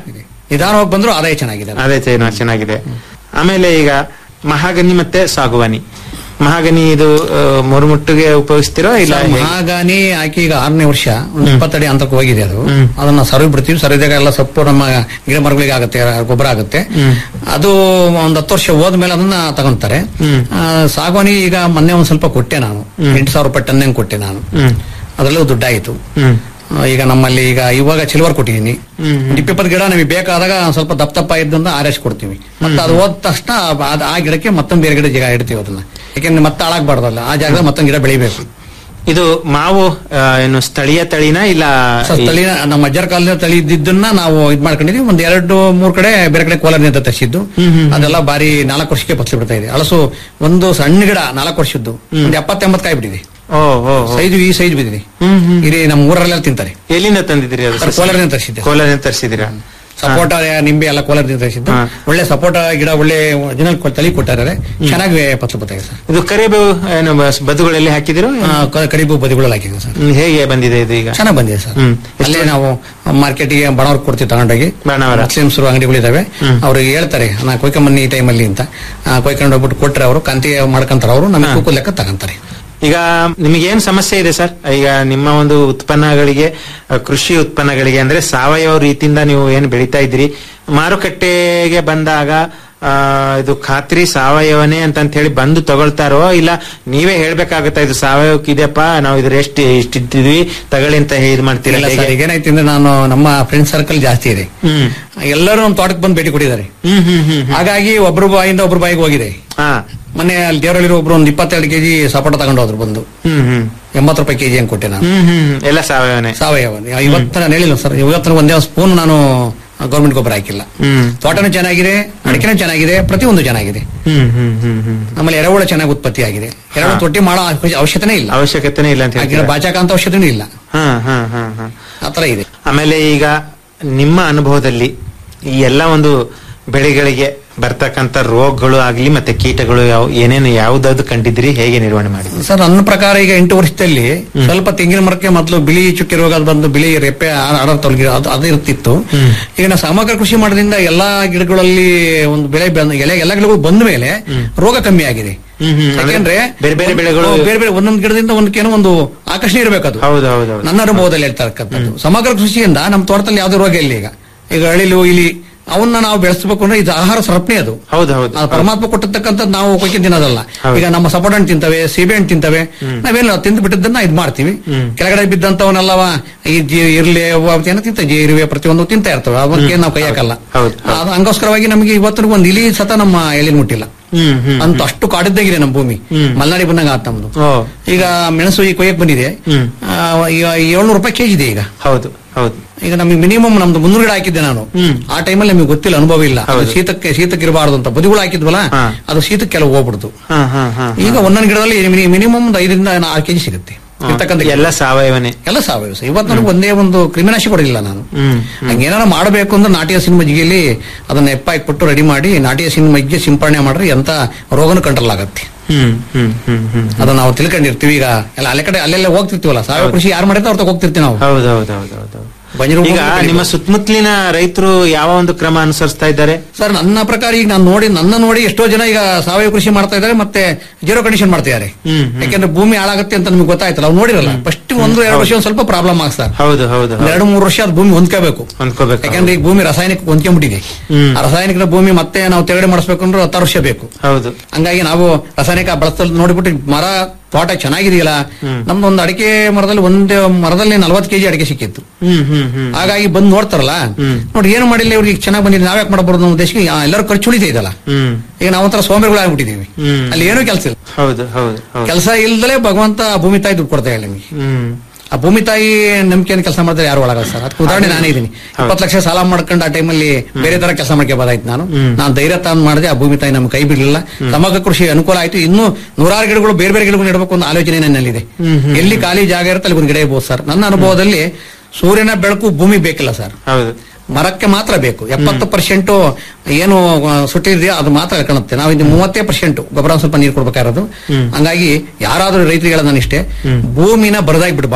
ನಿಧಾನವಾಗಿ ಬಂದ್ರು ಆದಾಯ ಚೆನ್ನಾಗಿದೆ ಅದು. ಅದೇ ಚೈನ ಚೆನ್ನಾಗಿದೆ ಆಮೇಲೆ ಈಗ ಮಹಾಗನಿ ಮತ್ತೆ ಸಾಗುವಾನಿ ಮಹಾಗನಿ ಇದು ಆ, ಮುರುಮುಟ್ಟಿಗೆ ಉಪಯೋಗಿಸ್ತಿರೋ ಇಲ್ಲ ಸರ್, ಹೇಗೆ? ಮಹಾಗಾನಿ ಹಾಕಿ ಈಗ ಆರನೇ ವರ್ಷ ಒಂದು ಇಪ್ಪತ್ತಡಿ ಅಂತಕ್ಕೆ ಹೋಗಿದೆ ಅದು ಹ್ಮ್. ಅದನ್ನ ಸರಿವಿ ಬಿಡ್ತೀವಿ ಸರಿದಾಗ ಎಲ್ಲ ಸೊಪ್ಪು ನಮ್ಮ ಗಿಡ ಮರಗಳಿಗೆ ಆಗುತ್ತೆ ಗೊಬ್ಬರ ಆಗುತ್ತೆ ಹ್ಮ್. ಅದು ಒಂದ್ ಹತ್ತು ವರ್ಷ ಹೋದ್ಮೇಲೆ ಅದನ್ನ ತಗೊಂತಾರೆ ಹ್ಮ್. ಆ, ಸಾಗುವಾನಿ ಈಗ ಮೊನ್ನೆ ಒಂದ್ ಸ್ವಲ್ಪ ಕೊಟ್ಟೆ ನಾನು ಹ್ಮ್. ಎಂಟು ಸಾವಿರ ರೂಪಾಯಿ ಟನ್ ಕೊಟ್ಟೆ ನಾನು ಹ್ಮ್ ಅದರಲ್ಲೂ ದುಡ್ಡಾಯಿತು ಹ್ಮ್ ಆ, ಈಗ ನಮ್ಮಲ್ಲಿ ಈಗ ಇವಾಗ ಸಿಲ್ವರ್ ಕೊಟ್ಟಿದ್ದೀನಿ ಹ್ಮ್. ಒಂದು ಇಪ್ಪತ್ತು ಗಿಡ ನಮಗೆ ಬೇಕಾದಾಗ ಒಂದ್ ಸ್ವಲ್ಪ ದಪ್ಪ ದಪ್ಪ ಇದ್ದಂತ ಆರೈಸ್ ಕೊಡ್ತೀವಿ ಮತ್ತೆ ಅದು ಹೋದ ತಕ್ಷಣ ಅದ್- ಆ ಗಿಡಕ್ಕೆ ಮತ್ತೊಂದು ಬೇರೆ ಗಿಡ ಜಾಗ ಇಡ್ತೀವಿ ಅದನ್ನ ಯಾಕೆಂದ್ರೆ ಮತ್ತೆ ಹಾಳಾಗ್ಬಾರ್ದಲ್ಲ ಆ ಜಾಗದಲ್ಲಿ ಮತ್ತೊಂದು ಗಿಡ ಬೆಳಿಬೇಕು ಇದು ಮಾವು ಆ, ಏನು ಸ್ಥಳೀಯ ತಳಿನ ಇಲ್ಲ ಸರ್, ತಳಿ ನಮ್ಮ ಅಜ್ಜರ ಕಾಲದ ತಳಿ ಇದ್ದಿದ್ದನ್ನ ನಾವು ಇದ್ ಮಾಡ್ಕೊಂಡಿದೀವಿ ಒಂದ್ ಎರಡು ಮೂರ್ ಕಡೆ ಬೇರೆ ಕಡೆ ಕೋಲಾರದಿಂದ ತರಿಸಿದ್ದು ಹ್ಮ್, ಹ್ಮ್. ಅದೆಲ್ಲ ಬಾರಿ ನಾಲ್ಕು ವರ್ಷಕ್ಕೆ ಫಸಲು ಬಿಡ್ತಾ ಇದೆ ಹಳಸು ಒಂದು ಸಣ್ಣ ಗಿಡ ನಾಲ್ಕು ವರ್ಷದ್ದು ಒಂದ್ ಎಪ್ಪತ್ತೆಂಬತ್ತು ಕಾಯಿ ಬಿಟ್ಟಿದೆ ಓ ಓ ಓ. ಸೈಜ್ ಈ ಸೈಜ್ ಬಿದ್ದಿದೆ ಹ್ಮ್ ಹ್ಮ್ ಇಲ್ಲಿ ನಮ್ಮ ಊರಲ್ಲೆಲ್ಲ ತಿಂತಾರೆ ಎಲ್ಲಿಂದ ತಂದಿದ್ದೀರಿ ಅದು ಸರ್, ಕೋಲಾರದಿಂದ ತರಿಸಿದ್ದೆ ಕೋಲಾರದಿಂದ ತರಿಸಿದ್ದೀರಾ ಸಪೋಟ ನಿಂಬೆ ಎಲ್ಲ ಕೋಲಾರದಿಂದ ತರಿಸಿದ್ದು ಹಾ. ಒಳ್ಳೆ ಸಪೋಟ ಗಿಡ ಒಳ್ಳೆ ಒರಿಜಿನಲ್ ತಳಿ ಕೊಟ್ಟಾರೆ ಚೆನ್ನಾಗಿ ಫಸಲು ಬರ್ತಾ ಇದೆ ಸರ್ ಇದು ಕರಿಬೇವು ಏನು ಬಸ್- ಬದುಗಳಲ್ಲಿ ಹಾಕಿದಿರೋ ಆ, ಕ- ಕರಿಬು ಬದಿಗಳಲ್ಲಿ ಹಾಕಿದ್ವಿ ಸರ್ ಹ್ಮ್, ಹೇಗೆ ಬಂದಿದೆ ಇದು ಈಗ ಚೆನ್ನಾಗಿ ಬಂದಿದೆ ಸರ್ ಹ್ಮ್. ಅಲ್ಲೇ ನಾವು ಮಾರ್ಕೆಟಿಗೆ ಬಣವ್ರಿಗೆ ಕೊಡ್ತೀವಿ ತಗೊಂಡೋಗಿ ಬಾಣಾವರ. ಮುಸ್ಲಿಮ್ಸ್ ಅಂಗಡಿಗಳಿದಾವೆ ಹ್ಮ್. ಅವ್ರಿಗೆ ಹೇಳ್ತಾರೆ ನಾ ಕೊಯ್ಕೊಂಬನ್ನಿ ಈ ಟೈಮಲ್ಲಿ ಅಂತ ಆ, ಕೊಯ್ಕೊಂಡು ಹೋಗ್ಬಿಟ್ಟು ಕೊಟ್ರೆ ಅವರು ಕಂತಿ ಮಾಡ್ಕೊಂತಾರೆ ಅವರು ನಮಗೆ ಹಾ. ತೂಕದ ಲೆಕ್ಕ ತಗೊಂತಾರೆ ಈಗ ನಿಮಗೆ ಏನ್ ಸಮಸ್ಯೆ ಇದೆ ಸರ್ ಈಗ ನಿಮ್ಮ ಒಂದು ಉತ್ಪನ್ನಗಳಿಗೆ ಆ, ಕೃಷಿ ಉತ್ಪನ್ನಗಳಿಗೆ ಅಂದ್ರೆ ಸಾವಯವ ರೀತಿಯಿಂದ ನೀವು ಏನು ಬೆಳೀತಾ ಇದ್ದೀರಿ ಮಾರುಕಟ್ಟೆಗೆ ಬಂದಾಗ ಆ, ಇದು ಖಾತ್ರಿ ಸಾವಯವನೇ ಅಂತ ಹೇಳಿ ಬಂದು ತಗೊಳ್ತಾರೋ ಇಲ್ಲ ನೀವೇ ಹೇಳ್ಬೇಕಾಗತ್ತಾ ಇದು ಸಾವಯವಕ್ಕೆ ಇದೆಯಪ್ಪ ನಾವು ಇದ್ರ ಎಷ್ಟು ಇಷ್ಟಿದ್ವಿ ತಗೊಳ್ಳಿ ಅಂತ ಇದು ಮಾಡ್ತೀರಾ ಇಲ್ಲ ಹೇಗೆ? ಸರ್ ಈಗ ಏನಾಯ್ತು ಅಂದ್ರೆ ನಾನು ನಮ್ಮ ಫ್ರೆಂಡ್ ಸರ್ಕಲ್ ಜಾಸ್ತಿ ಇದೆ ಹ್ಮ್ ಎಲ್ಲರೂ ನಮ್ಮ ತೋಟಕ್ಕೆ ಬಂದು ಭೇಟಿ ಕೊಟ್ಟಿದ್ದಾರೆ ಹ್ಮ್ ಹ್ಮ್ ಹ್ಮ್ ಹ್ಮ್. ಹಾಗಾಗಿ ಒಬ್ರು ಬಾಯಿಂದ ಒಬ್ರು ಬಾಯಿಗೆ ಹೋಗಿದೆ ಹಾ ಮೊನ್ನೆ ಅಲ್ಲಿ ದೇವರಲ್ಲಿ ಒಬ್ರು ಒಂದು ಇಪ್ಪತ್ತೆರಡು ಕೆಜಿ ಸಪೋಟ ತಗೊಂಡು ಹೋದ್ರು ಬಂದು ಹ್ಮ್ ಹ್ಮ್ ಎಂಬತ್ತು ರೂಪಾಯಿ ಕೆಜಿ ಅಂತ ಕೊಟ್ಟೆ ನಾನು ಹ್ಮ್ ಹ್ಮ್ ಹ್ಮ್. ಎಲ್ಲ ಸಾವಯವನೇ ಸಾವಯವ ಇವತ್ತು ನಾನು ಹೇಳಿಲ್ಲ ಸರ್ ಇವತ್ತು ಒಂದೇ ಸ್ಪೂನ್ ನಾನು ಗೌರ್ಮೆಂಟ್ ಗೊಬ್ಬರ ಹಾಕಿಲ್ಲ ಹ್ಮ್ ತೋಟನೂ ಚೆನ್ನಾಗಿದೆ ಅಡಿಕೆನೂ ಚೆನ್ನಾಗಿದೆ ಪ್ರತಿಯೊಂದು ಚೆನ್ನಾಗಿದೆ ಹ್ಮ್ ಹ್ಮ್ ಹ್ಮ್ ಹ್ಮ್ ನಮ್ಮಲ್ಲಿ ಎರೆಹುಳ ಚೆನ್ನಾಗಿ ಉತ್ಪತ್ತಿ ಆಗಿದೆ ಎರೆಹುಳ ಹಾ. ತೊಟ್ಟಿ ಮಾಡೋ ಅವಶ್ಯ- ಅವಶ್ಯಕತೆನೇ ಇಲ್ಲ ಅವಶ್ಯಕತೆನೇ ಇಲ್ಲ ಅಂತ ಆ ಗಿಡ ಹೇಳ್ತೀರಾ ಬಾಚಾಕ ಅಂತ ಅವಶ್ಯಕತೆನೂ ಇಲ್ಲ ಹಾ ಹಾ ಹಾ ಹಾ ಆತರ ಇದೆ ಆಮೇಲೆ ಈಗ ನಿಮ್ಮ ಅನುಭವದಲ್ಲಿ ಈ ಎಲ್ಲ ಒಂದು ಬೆಳೆಗಳಿಗೆ ಬರ್ತಕ್ಕಂತ ರೋಗಗಳು ಆಗ್ಲಿ ಮತ್ತೆ ಕೀಟಗಳು ಯಾವ ಏನೇನು ಯಾವ್ದಾದ್ರು ಕಂಡಿದ್ರಿ ಹೇಗೆ ನಿರ್ವಹಣೆ ಮಾಡಿದ್ರಿ ಸರ್ ನನ್ನ ಪ್ರಕಾರ ಈಗ ಎಂಟು ವರ್ಷದಲ್ಲಿ ಸ್ವಲ್ಪ ತೆಂಗಿನ ಮರಕ್ಕೆ ಮೊದಲು ಬಿಳಿ ಚುಕ್ಕಿ ರೋಗ ಅದು ಬಂದು ಬಿಳಿ ರೆಪ್ಪೆ ಆಡ ತೊಲಗಿ ಅದು ಅದು ಇರ್ತಿತ್ತು ಹ್ಮ್. ಈಗ ನಾವು ಸಮಗ್ರ ಕೃಷಿ ಮಾಡೋದ್ರಿಂದ ಎಲ್ಲಾ ಗಿಡಗಳಲ್ಲಿ ಒಂದು ಬೆಳೆ ಬಂದ ಎಲೆ ಎಲ್ಲಾ ಗಿಡಗಳು ಬಂದ ಮೇಲೆ ರೋಗ ಕಮ್ಮಿ ಆಗಿದೆ ಹ್ಮ್, ಹ್ಮ್. ಅಂದ್ರೆ ಯಾಕೆಂದ್ರೆ ಬೇರೆ ಬೇರೆ ಒಂದ್- ಬೆಳೆಗಳು- ಹೌದು, ಬೇರೆ ಬೇರೆ ಒಂದೊಂದು ಗಿಡದಿಂದ ಒಂದಕ್ಕೇನೋ ಒಂದು ಆಕರ್ಷಣೆ ಇರಬೇಕದು ಹೌದು ಹೌದು ಹೌದು ನನ್ನ ಅನುಭವದಲ್ಲಿ ಹೇಳ್ತಾ ಇರ್ತಕ್ಕಂಥದ್ದು ಸಮಗ್ರ ಕೃಷಿಯಿಂದ ನಮ್ಮ ತೋಟದಲ್ಲಿ ಯಾವ್ದು ರೋಗ ಇಲ್ಲ ಈಗ ಈಗ ಅಳಿಲು ಇಲಿ ಅವನ್ನ ನಾವು ಬೆಳೆಸಬೇಕು ಅಂದ್ರೆ ಇದು ಆಹಾರ ಸರಪಣಿ ಅದು ಹೌದು ಹೌದು ಆ ಪರಮಾತ್ಮ ಕೊಟ್ಟಿರ್ತಕ್ಕಂಥದ್ದು ನಾವು ಕೊಯ್ಕೆ ತಿನ್ನೋದಲ್ಲ ಹೌದು. ಈಗ ನಮ್ಮ ಸಪೋಟ ಹಣ್ಣು ತಿಂತವೆ ಸೀಬೆ ಹಣ್ಣು ತಿಂತವೆ ನಾವೇನು ತಿಂದು ಬಿಟ್ಟದನ್ನ ಇದ್ ಮಾಡ್ತೀವಿ ಹ್ಮ್. ಕೆಳಗಡೆ ಬಿದ್ದಂತವನ್ನೆಲ್ಲವ ಈ ಜಿ ಇರ್ಲಿ ಅವು ಅವು ಏನೋ ತಿಂತ ಜಿ ಇರುವೆ ಪ್ರತಿಯೊಂದು ತಿಂತಾ ಇರ್ತವೆ ಅವಕ್ಕೆ ನಾವು ಕೈ ಹಾಕಲ್ಲ ಹೌದು, ಹೌದು. ಅದು ಹಂಗೋಸ್ಕರವಾಗಿ ನಮಗೆ ಇವತ್ತಿನ ಒಂದು ಇಲಿ ಸತ ನಮ್ಮ ಎಳಿನ ಮುಟ್ಟಿಲ್ಲ ಹ್ಮ್ ಹ್ಮ್ ಅಂತ ಅಷ್ಟು ಕಾಡಿದ್ದಾಗಿದೆ ನಮ್ಮ ಭೂಮಿ ಹ್ಮ್. ಮಲ್ನಾಡಿ ಬಂದಂಗ ಆತ ನಮ್ದು ಓ ಈಗ ಮೆಣಸು ಈ ಕೊಯ್ಯಕ್ ಬಂದಿದೆ ಹ್ಮ್. ಆ, ಈಗ ಏಳ್ನೂರು ರೂಪಾಯಿ ಕೆಜಿ ಇದೆ ಈಗ ಹೌದು ಹೌದು ಈಗ ನಮಗೆ ಮಿನಿಮಮ್ ನಮ್ದು ಮುನ್ನೂರು ಗಿಡ ಹಾಕಿದ್ದೆ ನಾನು ಹ್ಮ್. ಆ ಟೈಮಲ್ಲಿ ನಮಗೆ ಗೊತ್ತಿಲ್ಲ ಅನುಭವ ಇಲ್ಲ ಅದು ಹೌದು. ಶೀತಕ್ಕೆ ಶೀತಕ್ಕೆ ಇರಬಾರ್ದು ಅಂತ ಬದಿಗಳು ಹಾಕಿದ್ವಲ್ಲ ಹಾ. ಅದು ಶೀತಕ್ಕೆಲ್ಲ ಹೋಗ್ಬಿಡ್ತು ಹಾ ಹಾ ಹಾ ಈಗ ಒಂದೊಂದು ಗಿಡದಲ್ಲಿ ಮಿನಿಮಮ್ ಒಂದು ಐದರಿಂದ ಆರು ಕೆಜಿ ಸಿಗುತ್ತೆ ಇರ್ತಕ್ಕಂಥ ಗಿಡ. ಎಲ್ಲ ಸಾವಯವನೇ ಎಲ್ಲ ಸಾವಯವ ಸರ್. ಇವತ್ತು ನನಗೆ ಒಂದೇ ಒಂದು ಕ್ರಿಮಿನಾಶಿ ಕೊಡಲಿಲ್ಲ ನಾನು ಹ್ಮ್ ಹಂಗೇನಾರ ಮಾಡಬೇಕು ಅಂದ್ರೆ ನಾಟಿ ಹಸಿನ ಮಜ್ಜಿಗೆಯಲ್ಲಿ ಅದನ್ನ ಎಪ್ಪ ಕೊಟ್ಟು ರೆಡಿ ಮಾಡಿ ನಾಟಿ ಹಸಿನ ಮಜ್ಜಿಗೆ ಸಿಂಪರಣೆ ಮಾಡ್ರೆ ಎಂತ ರೋಗನು ಕಂಟ್ರೋಲ್ ಆಗತ್ತೆ ಹ್ಮ್ ಹ್ಮ್ ಹ್ಮ್ ಹ್ಮ್ ಅದನ್ನ ನಾವು ತಿಳ್ಕೊಂಡಿರ್ತೀವಿ ಈಗ ಎಲ್ಲ ಅಲ್ಲೇ ಕಡೆ ಅಲ್ಲೆಲ್ಲ ಹೋಗ್ತಿರ್ತೀವಲ್ಲ ಸಾವಯವ ಕೃಷಿ ಯಾರು ಮಾಡಿದ್ರೆ ಅವ್ರ ಹೋಗ್ತಿರ್ತೀವಿ ನಾವು ಹೌದು ಹೌದು ಹೌದು ಹೌದು ಬಂಜರು ಈಗ ಭೂಮಿ ನಿಮ್ಮ ಸುತ್ತಮುತ್ತಲಿನ ರೈತರು ಯಾವ ಒಂದು ಕ್ರಮ ಅನುಸರಿಸ್ತಾ ಇದ್ದಾರೆ ಸರ್ ನನ್ನ ಪ್ರಕಾರ ಈಗ ನಾನು ನೋಡಿ ನನ್ನ ನೋಡಿ ಎಷ್ಟೋ ಜನ ಈಗ ಸಾವಯವ ಕೃಷಿ ಮಾಡ್ತಾ ಇದ್ದಾರೆ ಮತ್ತೆ ಜೀರೋ ಕಂಡೀಷನ್ ಮಾಡ್ತಾ ಇದ್ದಾರೆ ಹ್ಮ್, ಹ್ಮ್. ಯಾಕೆಂದ್ರೆ ಭೂಮಿ ಹಾಳಾಗುತ್ತೆ ಅಂತ ನಮ್ಗೆ ಗೊತ್ತಾಯ್ತಲ್ಲ ಅವ್ರು ನೋಡಿರಲ್ಲ ಫಸ್ಟ್ ಒಂದು ಎರಡು ವರ್ಷ ಒಂದ್ ಸ್ವಲ್ಪ ಪ್ರಾಬ್ಲಮ್ ಆಗ ಸರ್ ಹೌದು ಹೌದು ಹೌದು ಎರಡು ಮೂರು ವರ್ಷ ಅದು ಭೂಮಿ ಹೊಂದ್ಕೋಬೇಕು ಹೊಂದ್ಕೋಬೇಕು ಯಾಕಂದ್ರೆ ಈಗ ಭೂಮಿ ರಾಸಾಯನಿಕ ಹೊಂದ್ಕೊಂಡ್ಬಿಟ್ಟಿದೆ ಹ್ಮ್. ಆ ರಾಸಾಯನಿಕ ಭೂಮಿ ಮತ್ತೆ ನಾವು ತೆರಗಡೆ ಮಾಡಿಸ್ಬೇಕು ಅಂದ್ರೆ ಹತ್ತಾರು ವರ್ಷ ಬೇಕು ಹೌದು ಹಂಗಾಗಿ ನಾವು ರಾಸಾಯನಿಕ ಬಳಸ್ತಲ್ ನೋಡ್ಬಿಟ್ಟು ಮರ ತೋಟ ಚೆನ್ನಾಗಿದೆಯಲ್ಲ ನಮ್ದು ಒಂದು ಅಡಿಕೆ ಮರದಲ್ಲಿ ಒಂದು ಮರದಲ್ಲಿ ನಲ್ವತ್ತು ಕೆಜಿ ಅಡಿಕೆ ಸಿಕ್ಕಿತ್ತು ಹ್ಮ್ ಹ್ಮ್ ಹ್ಮ್ ಹಾಗಾಗಿ ಬಂದು ನೋಡ್ತಾರಲ್ಲ ಹ್ಮ್. ನೋಡಿ ಏನು ಮಾಡಿಲ್ಲ ಇವ್ರಿಗೆ ಚೆನ್ನಾಗಿ ಬಂದಿದೆ ನಾವ್ಯಾಕೆ ಮಾಡಬಾರ್ದು ನಮ್ಮ ದೇಶಕ್ಕೆ ಆ, ಎಲ್ಲರೂ ಖರ್ಚು ಉಳಿತಾ ಇದಲ್ಲ ಹ್ಮ್ ಈಗ ನಾವೊಂಥರ ಸೋಂಬೇರಿಗಳು ಆಗ್ಬಿಟ್ಟಿದೀವಿ ಹ್ಮ್. ಅಲ್ಲಿ ಏನೂ ಕೆಲಸ ಇಲ್ಲ ಹೌದು ಹೌದು ಹೌದು ಕೆಲಸ ಇಲ್ದಲೇ ಭಗವಂತ ಭೂಮಿ ತಾಯಿ ದುಡ್ಡು ಕೊಡ್ತಾ ಹೇಳಿ ನಿಮಗೆ ಹ್ಮ್ ಆ ಭೂಮಿ ತಾಯಿ ನಂಬಿಕೆಯನ್ನು ಕೆಲಸ ಮಾಡಿದ್ರೆ ಯಾರು ಒಳಗಲ್ಲ ಸರ್ ಅದಕ್ಕೆ ಉದಾಹರಣೆ ನಾನೇ ಇದೀನಿ ಇಪ್ಪತ್ತು ಲಕ್ಷ ಸಾಲ ಮಾಡ್ಕೊಂಡು ಆ ಟೈಮಲ್ಲಿ ಬೇರೆ ತರ ಕೆಲಸ ಮಾಡ್ಕೋಬೋದಾಯ್ತು ನಾನು ಹ್ಮ್. ನಾನು ಧೈರ್ಯ ತಾನು ಮಾಡಿದೆ ಆ ಭೂಮಿ ತಾಯಿ ನಮ್ಗೆ ಕೈ ಬಿಡಲಿಲ್ಲ ಸಮಗ್ರ ಕೃಷಿ ಅನುಕೂಲ ಆಯ್ತು ಇನ್ನು ನೂರಾರು ಗಿಡಗಳು ಬೇರೆ ಬೇರೆ ಗಿಡಗಳು ನೆಡಬೇಕು ಅನ್ನೋ ಆಲೋಚನೆ ನನ್ನಲ್ಲಿದೆ ಹ್ಮ್, ಹ್ಮ್. ಎಲ್ಲಿ ಖಾಲಿ ಜಾಗ ಇರುತ್ತೆ ಅಲ್ಲಿ ಒಂದು ಗಿಡ ಇರ್ಬೋದು ಸರ್ ನನ್ನ ಅನುಭವದಲ್ಲಿ ಸೂರ್ಯನ ಬೆಳಕು ಭೂಮಿ ಬೇಕಿಲ್ಲ ಸರ್ ಹೌದು ಮರಕ್ಕೆ ಮಾತ್ರ ಬೇಕು ಎಪ್ಪತ್ತು ಪರ್ಸೆಂಟ್ ಏನು ಆ, ಸುಟ್ಟಿದೆಯೋ ಅದು ಮಾತ್ರ ಕಾಣುತ್ತೆ ನಾವು ಇದು ಮೂವತ್ತೇ ಪರ್ಸೆಂಟ್ ಗೊಬ್ಬರ ಒಂದ್ ಸ್ವಲ್ಪ ನೀರು ಕೊಡ್ಬೇಕಾಗಿರೋದು ಹ್ಮ್. ಹಂಗಾಗಿ ಯಾರಾದ್ರೂ ರೈತರಿಗೆ ಹೇಳೋದು ನಾನು ಇಷ್ಟೇ ಭೂಮಿನ ಬರದಾಗಿ ಬಿಡಬಾರ್ದು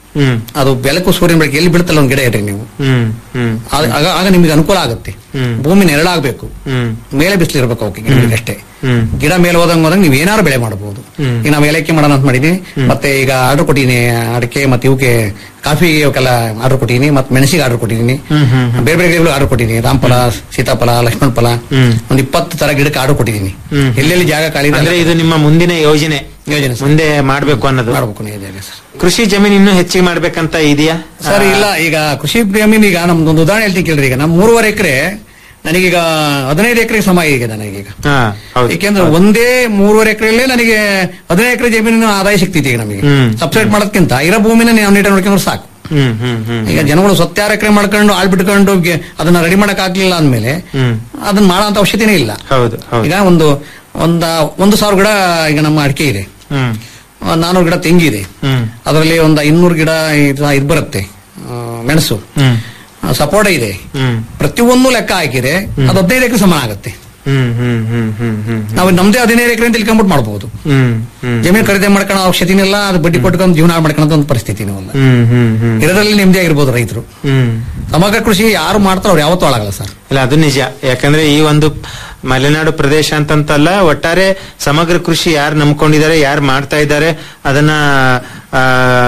ಹ್ಮ್ ಅದು ಬೆಳಕು ಸೂರ್ಯನ ಬೆಳಕು ಎಲ್ಲಿ ಬೀಳ್ತಲ್ಲ ಒಂದು ಗಿಡ ಇಡ್ರಿ ನೀವು ಹ್ಮ್ ಹ್ಮ್ ಆಗ- ಆಗ ಆಗ ನಿಮಗೆ ಅನುಕೂಲ ಆಗುತ್ತೆ ಹ್ಮ್. ಭೂಮಿ ನೆರಳಾಗಬೇಕು ಹ್ಮ್ ಮೇಲೆ ಬಿಸಿಲು ಇರ್ಬೇಕು ಅವಕ್ಕೆ ಗಿಡಗಳಿಗೆ ಅಷ್ಟೇ ಹ್ಮ್ ಗಿಡ ಮೇಲೆ ಹೋದಂಗ ಹೋದಂಗ ನೀವು ಏನಾದ್ರು ಬೆಳೆ ಮಾಡಬಹುದು ಹ್ಮ್. ಈಗ ನಾವು ಏಲಕ್ಕಿ ಮಾಡೋಣ ಅಂತ ಮಾಡಿದೀನಿ ಮತ್ತೆ ಈಗ ಆರ್ಡರ್ ಕೊಟ್ಟಿನಿ ಅಡಿಕೆ ಮತ್ತೆ ಇವಕ್ಕೆ ಕಾಫಿ ಇವಕ್ಕೆಲ್ಲ ಆರ್ಡರ್ ಕೊಟ್ಟಿನಿ ಮತ್ತೆ ಮೆಣಸಿಗೆ ಆರ್ಡರ್ ಕೊಟ್ಟಿದ್ದೀನಿ ಹ್ಮ್ ಹ್ಮ್ ಹ್ಮ್. ಬೇರೆ ಬೇರೆ ಗಿಡಗಳು ಆರ್ಡರ್ ಕೊಟ್ಟಿದ್ದೀನಿ ರಾಮಫಲ ಸೀತಾಫಲ ಲಕ್ಷ್ಮಣ ಫಲ ಹ್ಮ್. ಒಂದ್ ಇಪ್ಪತ್ತು ತರ ಗಿಡಕ್ಕೆ ಆರ್ಡರ್ ಕೊಟ್ಟಿದ್ದೀನಿ ಹ್ಮ್. ಎಲ್ಲೆಲ್ಲಿ ಜಾಗ ಖಾಲಿ ಇದೆ ಅಂದ್ರೆ ಇದು ನಿಮ್ಮ ಮುಂದಿನ ಯೋಜನೆ ಯೋಜನೆ ಸರ್. ಮುಂದೆ ಮಾಡ್ಬೇಕು ಅನ್ನೋದು ಮಾಡ್ಬೇಕು ನೀವು ಯೋಜನೆ ಸರ್ ಕೃಷಿ ಜಮೀನು ಇನ್ನೂ ಹೆಚ್ಚಿಗೆ ಮಾಡ್ಬೇಕಂತ ಇದೆಯಾ ಸರ್ ಇಲ್ಲ ಈಗ ಕೃಷಿ ಪ್ರೇಮಿನ ಈಗ ನಮ್ದೊಂದು ಉದಾಹರಣೆ ಹೇಳ್ತೀನಿ ಕೇಳ್ರಿ ಈಗ ನಮ್ಮ ಮೂರುವರೆ ಎಕರೆ ನನಗೀಗ ಹದಿನೈದು ಎಕರೆ ಸಮ ಈಗ ನನಗೀಗ ಹಾ ಹೌದು ಏಕೆಂದ್ರೆ ಒಂದೇ ಮೂರುವರೆ ಎಕರೆಯಲ್ಲೇ ನನಗೆ ಹದಿನೈದು ಎಕರೆ ಜಮೀನಿನ ಆದಾಯ ಸಿಗ್ತಿದೆ ಈಗ ನಮಗೆ ಹ್ಮ್. ಸಬ್ಸಿಡೈಟ್ ಮಾಡೋದಕ್ಕಿಂತ ಇರೋ ಭೂಮಿನ ನಾವು ನೀಟಾಗಿ ನೋಡ್ಕೊಂಡ್ರೆ ಸಾಕು ಹ್ಮ್ ಹ್ಮ್ ಹ್ಮ್ ಈಗ ಜನಗಳು ಸತ್ತಾರು ಎಕರೆ ಮಾಡ್ಕೊಂಡು ಆಳ್ ಬಿಟ್ಕೊಂಡು ಗೆ- ಅದನ್ನ ರೆಡಿ ಮಾಡಕ್ ಆಗ್ಲಿಲ್ಲ ಅಂದ್ಮೇಲೆ ಹ್ಮ್ ಅದನ್ನ ಮಾಡೋ ಅವಶ್ಯಕತೆನೇ ಇಲ್ಲ ಹೌದು ಹೌದು ಈಗ ಒಂದು ಒಂದ ಒಂದು ಸಾವಿರ ಗಿಡ ಈಗ ನಮ್ಮ ಅಡಿಕೆ ಇದೆ ಹ್ಮ್ ನಾನೂರು ಗಿಡ ತೆಂಗಿದೆ ಹ್ಮ್ ಅದರಲ್ಲಿ ಒಂದು ಇನ್ನೂರು ಗಿಡ ಇದು ಇದು ಬರುತ್ತೆ ಆ, ಮೆಣಸು ಹ್ಮ್ ಆ, ಸಪೋಟ ಇದೆ ಹ್ಮ್ ಪ್ರತಿಯೊಂದು ಲೆಕ್ಕ ಹಾಕಿದ್ರೆ ಅದು ಹದಿನೈದು ಎಕರೆ ಸಮಾನ ಆಗುತ್ತೆ ಹ್ಮ್ ಹ್ಮ್ ಹ್ಮ್ ಹ್ಮ್ ಹ್ಮ್ ನಾವು ನಮ್ದೇ ಹದಿನೈದು ಎಕರೆ ಅಂತ ತಿಳ್ಕೊಂಬಿಟ್ಟು ಮಾಡ್ಬೋದು ಹ್ಮ್ ಹ್ಮ್ ಜಮೀನು ಖರೀದಿ ಮಾಡ್ಕೊಳ್ಳೋ ಅವಶ್ಯಕತೆ ಇಲ್ಲ ಅದು ಬಡ್ಡಿ ಕೊಟ್ಕೊಂಡು ಜೀವನ ಮಾಡ್ಕೊಳ್ಳೋ ಒಂದು ಪರಿಸ್ಥಿತಿ ಇಲ್ಲ ಹ್ಮ್ ಹ್ಮ್ ಹ್ಮ್ ಇರೋದ್ರಲ್ಲಿ ನೆಮ್ಮದಿ ಆಗಿರ್ಬೋದು ರೈತರು ಹ್ಮ್ ಸಮಗ್ರ ಕೃಷಿ ಯಾರು ಮಾಡ್ತಾರೋ ಅವ್ರು ಯಾವತ್ತೂ ಹಾಳಾಗಲ್ಲ ಸರ್ ಇಲ್ಲ ಅದು ನಿಜ ಯಾಕಂದ್ರೆ ಈ ಒಂದು ಮಲೆನಾಡು ಪ್ರದೇಶ ಅಂತಂತಲ್ಲ ಒಟ್ಟಾರೆ ಸಮಗ್ರ ಕೃಷಿ ಯಾರು ನಂಬ್ಕೊಂಡಿದ್ದಾರೆ ಯಾರು ಮಾಡ್ತಾ ಇದ್ದಾರೆ ಅದನ್ನ ಆ,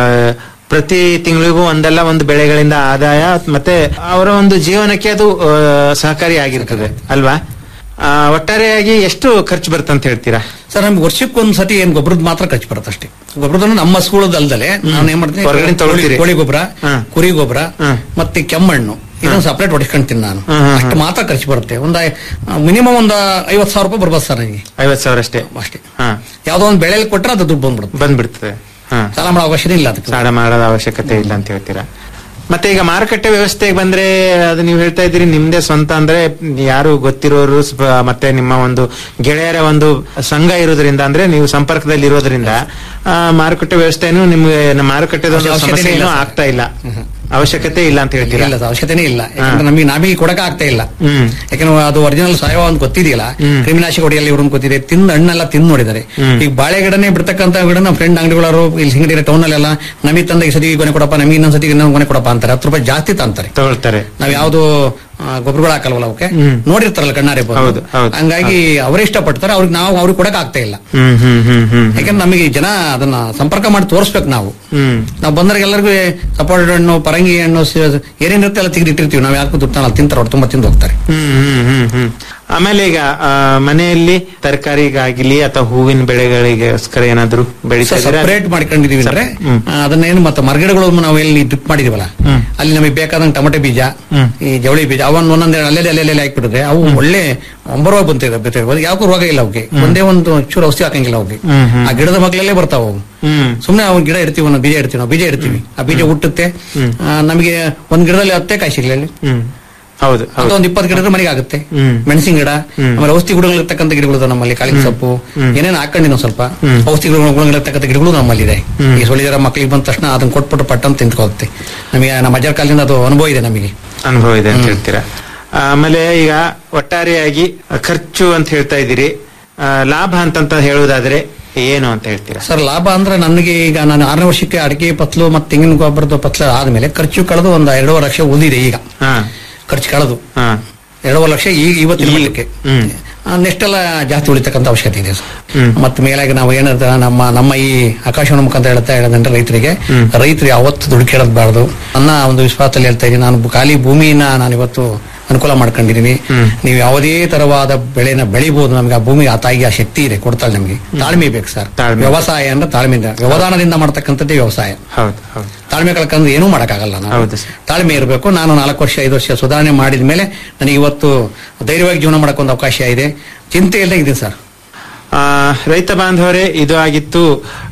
ಪ್ರತಿ ತಿಂಗಳಿಗೂ ಒಂದಲ್ಲ ಒಂದು ಬೆಳೆಗಳಿಂದ ಆದಾಯ ಮತ್ತೆ ಅವರ ಒಂದು ಜೀವನಕ್ಕೆ ಅದು ಆ, ಸಹಕಾರಿಯಾಗಿರ್ತದೆ ಅಲ್ವಾ ಆ, ಒಟ್ಟಾರೆಯಾಗಿ ಎಷ್ಟು ಖರ್ಚು ಬರ್ತಂತ ಹೇಳ್ತೀರಾ ಸರ್ ನಮ್ಗೆ ವರ್ಷಕ್ಕೆ ಒಂದ್ ಸತಿ ಏನ್ ಗೊಬ್ಬರದ ಮಾತ್ರ ಖರ್ಚು ಬರುತ್ತೆ ಅಷ್ಟೇ ಗೊಬ್ಬರದನ್ನು ನಮ್ಮ ಸ್ಕೂಲದ ಅಲ್ದಲೆ ನಾನು ಏನ್ ಮಾಡ್ತೀನಿ ಹೊರಗಡೆ ತಗೊಳ್ತೀರಿ? ಕೋಳಿ ಗೊಬ್ಬರ ಹಾ. ಕುರಿ ಗೊಬ್ಬರ ಹಾ. ಮತ್ತೆ ಕೆಮ್ಮಣ್ಣು ಇದನ್ನ ಸಪ್ರೇಟ್ ಹೊಡಿಸ್ಕೊಂತೀನಿ ನಾನು ಹಾ, ಹಾ, ಹಾ. ಅಷ್ಟು ಮಾತ್ರ ಖರ್ಚು ಬರುತ್ತೆ ಒಂದ ಮಿನಿಮಮ್ ಒಂದ್ ಐವತ್ ಸಾವಿರ ರೂಪಾಯಿ ಬರ್ಬೋದು ಸರ್ ನನಗೆ ಐವತ್ ಸಾವಿರ ಅಷ್ಟೇ ಅಷ್ಟೇ ಹಾ ಯಾವ್ದೋ ಒಂದು ಬೆಳೆಯಲ್ಲಿ ಕೊಟ್ರೆ ಅದು ದುಡ್ಡು ಬಂದ್ಬಿಡುತ್ತೆ ಬಂದ್ಬಿಡ್ತದೆ ಹಾ ಸಾಲ ಮಾಡೋ ಅವಶ್ಯಕತೆ ಇಲ್ಲ ಅದಕ್ಕೆ ಸಾಲ ಮಾಡೋದ ಅವಶ್ಯಕತೆ ಇಲ್ಲ ಅಂತ ಹೇಳ್ತೀರಾ ಮತ್ತೆ ಈಗ ಮಾರುಕಟ್ಟೆ ವ್ಯವಸ್ಥೆಗೆ ಬಂದ್ರೆ ಅದು ನೀವು ಹೇಳ್ತಾ ಇದ್ದೀರಿ ನಿಮ್ದೇ ಸ್ವಂತ ಅಂದ್ರೆ ಯಾರು ಗೊತ್ತಿರೋರು ಸ್ಪ- ಮತ್ತೆ ನಿಮ್ಮ ಒಂದು ಗೆಳೆಯರ ಒಂದು ಸಂಘ ಇರೋದ್ರಿಂದ ಅಂದ್ರೆ ನೀವು ಸಂಪರ್ಕದಲ್ಲಿ ಇರೋದ್ರಿಂದ ಆ, ಮಾರುಕಟ್ಟೆ ವ್ಯವಸ್ಥೆನೂ ನಿಮ್ಗೆ ನಮ್ಮ ಮಾರುಕಟ್ಟೆದ ಒಂದು ಅವಶ್ಯಕತೆ ಸಮಸ್ಯೆ ಇಲ್ಲ ಏನೂ ಸರ್. ಆಗ್ತಾ ಇಲ್ಲ ಅವಶ್ಯಕತೆ ಇಲ್ಲ ಅಂತ ಹೇಳ್ತೀರಾ ಇಲ್ಲ ಸರ್, ಅವಶ್ಯಕತೆನೇ ಇಲ್ಲ ಯಾಕಂದ್ರೆ ನಮಗೆ ನಮಗೆ ಕೊಡಕ ಆಗ್ತಾ ಇಲ್ಲ ಹ್ಮ್ ಯಾಕಂದ್ರೆ ಅದು ಒರಿಜಿನಲ್ ಸಾವಯವ ಅಂತ ಗೊತ್ತಿದೆಯಲ್ಲ ಹ್ಮ್. ಕ್ರಿಮಿನಾಶಕ ಹೊಡೆಯಲ್ಲಿ ಇವ್ರನ್ನ ಗೊತ್ತಿದೆ ತಿಂದು ಹಣ್ಣೆಲ್ಲ ತಿಂದು ನೋಡಿದ್ದಾರೆ ಹ್ಮ್. ಈಗ ಬಾಳೆ ಗಿಡನೇ ಬಿಡ್ತಕ್ಕಂತ ಗಿಡ ನಮ್ಮ ಫ್ರೆಂಡ್ ಅಂಗಡಿಗಳವರು ಇಲ್ಲಿ ಹಿಂಗಡಿ ಟೌನ್ ಅಲ್ಲೆಲ್ಲ ನಮಗೆ ತಂದ ಈ ಸತಿ ಗೊನೆ ಕೊಡಪ್ಪ ನಮಗೆ ಇನ್ನೊಂದ್ ಸತಿ ಇನ್ನೊಂದು ಗೊನೆ ಕೊಡಪ್ಪ ಅಂತಾರೆ ಹತ್ತು ರೂಪಾಯಿ ಜಾಸ್ತಿ ತಂತಾರೆ ತಗೊಳ್ತಾರೆ ನಾವ್ ಯಾವ್ದು ಆ, ಗೊಬ್ಬರಗಳು ಹಾಕಲ್ವಲ್ಲ ಅವಕ್ಕೆ ಹ್ಮ್. ನೋಡಿರ್ತಾರಲ್ಲ ಕಣ್ಣಾರೆ ಬಂದು. ಹೌದು, ಹೌದು. ಹಂಗಾಗಿ ಅವರೇ ಇಷ್ಟಪಡ್ತಾರೆ ಅವ್ರಿಗೆ ನಾವು ಅವ್ರಿಗೆ ಕೊಡಕ್ ಆಗ್ತಾ ಇಲ್ಲ ಹ್ಮ್ ಹ್ಮ್ ಹ್ಮ್ ಹ್ಮ್ ಯಾಕಂದ್ರೆ ನಮಗೆ ಜನ ಅದನ್ನ ಸಂಪರ್ಕ ಮಾಡಿ ತೋರಿಸ್ಬೇಕು ನಾವು ಹ್ಮ್ ನಾವು ಬಂದ್ರೆ ಎಲ್ಲರಿಗೂ ಸಪೋರ್ಟ್ ಹಣ್ಣು ಪರಂಗಿ ಹಣ್ಣು ಸ- ಏನೇನಿರುತ್ತೆ ಎಲ್ಲ ತೆಗೆದಿಟ್ಟಿರ್ತೀವಿ ನಾವು ಯಾಕೆ ದುಡ್ಡು ಅಲ್ಲಿ ತಿಂತಾರೆ ಅವ್ರು ತುಂಬಾ ತಿಂದು ಹೋಗ್ತಾರೆ ಹ್ಮ್ ಹ್ಮ್ ಹ್ಮ್ ಹ್ಮ್ ಆಮೇಲೆ ಈಗ ಆ, ಮನೆಯಲ್ಲಿ ತರಕಾರಿಗಾಗಿಲಿ ಅಥವಾ ಹೂವಿನ ಬೆಳೆಗಳಿಗೋಸ್ಕರ ಏನಾದ್ರು ಬೆಳೀತಾ ಇದ್ದೀರಾ? ಸಪರೇಟ್ ಮಾಡ್ಕೊಂಡಿದೀವಿ ಅಂದ್ರೆ ಹ್ಮ್. ಆ, ಅದನ್ನೇನು ಮತ್ತೆ ಮರಗಿಡಗಳು ನಾವು ಎಲ್ಲಿ ಡ್ರಿಪ್ ಮಾಡಿದೀವಲ್ಲ ಹ್ಮ್. ಅಲ್ಲಿ ನಮಗೆ ಬೇಕಾದಂಗೆ ಟೊಮೆಟೊ ಬೀಜ ಹ್ಮ್. ಈ ಜವಳಿ ಬೀಜ ಅವನ್ನ ಒಂದೊಂದೇ ಅಲ್ಲೆಲ್ಲಿ ಅಲ್ಲೆಲ್ಲಿ ಹಾಕ್ಬಿಟ್ಟಿದ್ರೆ ಅವು ಒಳ್ಳೆ ಒಂಬರುವ ಬಂತಿದೆ ಯಾಕೋ ರೋಗ ಇಲ್ಲ ಅವಕ್ಕೆ ಒಂದೇ ಒಂದು ಚೂರು ಔಷಧಿ ಹಾಕಂಗಿಲ್ಲ ಅವಕ್ಕೆ ಹ್ಮ್, ಹ್ಮ್. ಆ ಗಿಡದ ಮಗ್ಲಲ್ಲೇ ಬರ್ತಾವ ಅವು ಹ್ಮ್ ಸುಮ್ನೆ ಅವ್ನ ಗಿಡ ಇಡ್ತೀವಿ ಒಂದು ಬೀಜ ಇಡ್ತೀವಿ ನಾವು ಬೀಜ ಇಡ್ತೀವಿ ಆ ಬೀಜ ಹುಟ್ಟುತ್ತೆ ಆ, ನಮಗೆ ಒಂದ್ ಗಿಡದಲ್ಲಿ ಹತ್ತೆ ಕಾಯಿ ಸಿಗ್ಲಿ ಅಲ್ಲಿ ಹ್ಮ್ ಹೌದು ಅದು ಹೌದು ಒಂದ್ ಇಪ್ಪತ್ತು ಗಿಡದ ಮನೆಗೆ ಆಗುತ್ತೆ ಹ್ಮ್. ಮೆಣಸಿನ ಗಿಡ ಹ್ಮ್. ಆಮೇಲೆ ಔಷಧಿ ಗಿಡಗಳಿರ್ತಕ್ಕಂಥ ಗಿಡಗಳು ಇದಾವೆ ನಮ್ಮಲ್ಲಿ ಕಾಳಿಂಗ ಸೊಪ್ಪು ಹ್ಮ್. ಏನೇನು ಹಾಕೊಂಡಿನ ಸ್ವಲ್ಪ ಹ್ಮ್. ಔಷಧಿ ಗಿಡಗಳಿರ್ತಕ್ಕಂಥ ಗಿಡಗಳು ನಮ್ಮಲ್ಲಿ ಇದೆ ಹ್ಮ್. ಈ ಸೊಳಿದರ ಮಕ್ಕಳಿಗೆ ಬಂದ ತಕ್ಷಣ ಅದನ್ನ ಕೊಟ್ಬಿಟ್ಟು ಪಟ್ಟಂತ ತಿಂತ್ಕೋಗುತ್ತೆ ನಮಗೆ ನಮ್ಮ ಅಜ್ಜರ ಕಾಲದಿಂದ ಅದು ಅನುಭವ ಇದೆ ನಮಗೆ ಅನುಭವ ಇದೆ ಅಂತ ಹೇಳ್ತೀರಾ ಆಮೇಲೆ ಈಗ ಒಟ್ಟಾರೆಯಾಗಿ ಖರ್ಚು ಅಂತ ಹೇಳ್ತಾ ಇದ್ದೀರಿ ಆ, ಲಾಭ ಅಂತಂತ ಹೇಳುವುದಾದ್ರೆ ಏನು ಅಂತ ಹೇಳ್ತೀರಾ ಸರ್ ಲಾಭ ಅಂದ್ರೆ ನನಗೆ ಈಗ ನಾನು ಆರನೇ ವರ್ಷಕ್ಕೆ ಅಡಿಕೆ ಪತ್ಲು ಮತ್ತೆ ತೆಂಗಿನ ಗೊಬ್ಬರದ ಪತ್ಲ ಆದ್ಮೇಲೆ ಖರ್ಚು ಕಳೆದು ಒಂದು ಎರಡೂವರೆ ಲಕ್ಷ ಉಳಿದಿದೆ ಈಗ ಹಾ ಖರ್ಚು ಕಳೆದು ಹಾ ಎರಡೂವರೆ ಲಕ್ಷ ಈಗ ಇವತ್ತಿನ ಈಗ. ಮಟ್ಟಕ್ಕೆ ಹ್ಮ್. ನೆಕ್ಸ್ಟ್ ಎಲ್ಲ ಜಾಸ್ತಿ ಉಳಿತಕ್ಕಂಥ ಅವಶ್ಯಕತೆ ಇದೆ ಸರ್ ಹ್ಮ್. ಮತ್ತೆ ಮೇಲಾಗಿ ನಾವು ಏನಂತ ನಮ್ಮ ನಮ್ಮ ಈ ಆಕಾಶವಾಣಿ ಮುಖಾಂತರ ಹೇಳ್ತಾ ಹೇಳೋದಂದ್ರೆ ರೈತರಿಗೆ ಹ್ಮ್. ರೈತರು ಯಾವತ್ತು ದುಡ್ಡು ಕೇಳಬಾರ್ದು ನನ್ನ ಒಂದು ವಿಶ್ವಾಸದಲ್ಲಿ ಹೇಳ್ತಾ ಇದ್ದೀನಿ ನಾನು ಖಾಲಿ ಭೂಮಿನ ನಾನು ಇವತ್ತು ಅನುಕೂಲ ಮಾಡ್ಕೊಂಡಿದ್ದೀನಿ ಹ್ಮ್. ನೀವು ಯಾವುದೇ ತರವಾದ ಬೆಳೆನ ಬೆಳಿಬಹುದು ನಮ್ಗೆ ಆ ಭೂಮಿಗೆ ಆ ತಾಯಿಗೆ ಆ ಶಕ್ತಿ ಇದೆ ಕೊಡ್ತಾಳೆ ನಮಗೆ ತಾಳ್ಮೆ ಬೇಕು ಸರ್ ತಾಳ್ಮೆ. ವ್ಯವಸಾಯ ಅಂದ್ರೆ ತಾಳ್ಮೆಯಿಂದ ವ್ಯವಧಾನದಿಂದ ಮಾಡ್ತಕ್ಕಂಥದ್ದೇ ವ್ಯವಸಾಯ ಹೌದು ಹೌದು ತಾಳ್ಮೆ ಕಳ್ಕೊಂಡ್ರೆ ಏನೂ ಮಾಡೋಕ್ಕಾಗಲ್ಲ ನಾವು ಹೌದು ಸರ್. ತಾಳ್ಮೆ ಇರಬೇಕು ನಾನು ನಾಲ್ಕು ವರ್ಷ ಐದು ವರ್ಷ ಸುಧಾರಣೆ ಮಾಡಿದ ಮೇಲೆ ನನಗೆ ಇವತ್ತು ಧೈರ್ಯವಾಗಿ ಜೀವನ ಮಾಡಕ್ಕೆ ಒಂದು ಅವಕಾಶ ಇದೆ ಚಿಂತೆ ಇಲ್ಲದೆ ಇದ್ದೀನಿ ಸರ್ ಆ, ರೈತ ಬಾಂಧವರೇ ಇದು ಆಗಿತ್ತು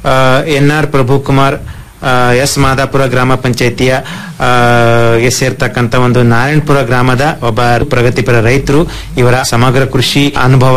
ಎನ್ ಆರ್ ಪ್ರಭು ಕುಮಾರ್ ಆ, ಎಸ್ ಮಾದಾಪುರ ಗ್ರಾಮ ಪಂಚಾಯಿತಿಯ ಆ, ಗೆ ಸೇರ್ತಕ್ಕಂತ ಒಂದು ನಾರಾಯಣಪುರ ಗ್ರಾಮದ ಒಬ್ಬ ಪ್ರಗತಿಪರ ರೈತರು ಇವರ ಸಮಗ್ರ ಕೃಷಿ ಅನುಭವ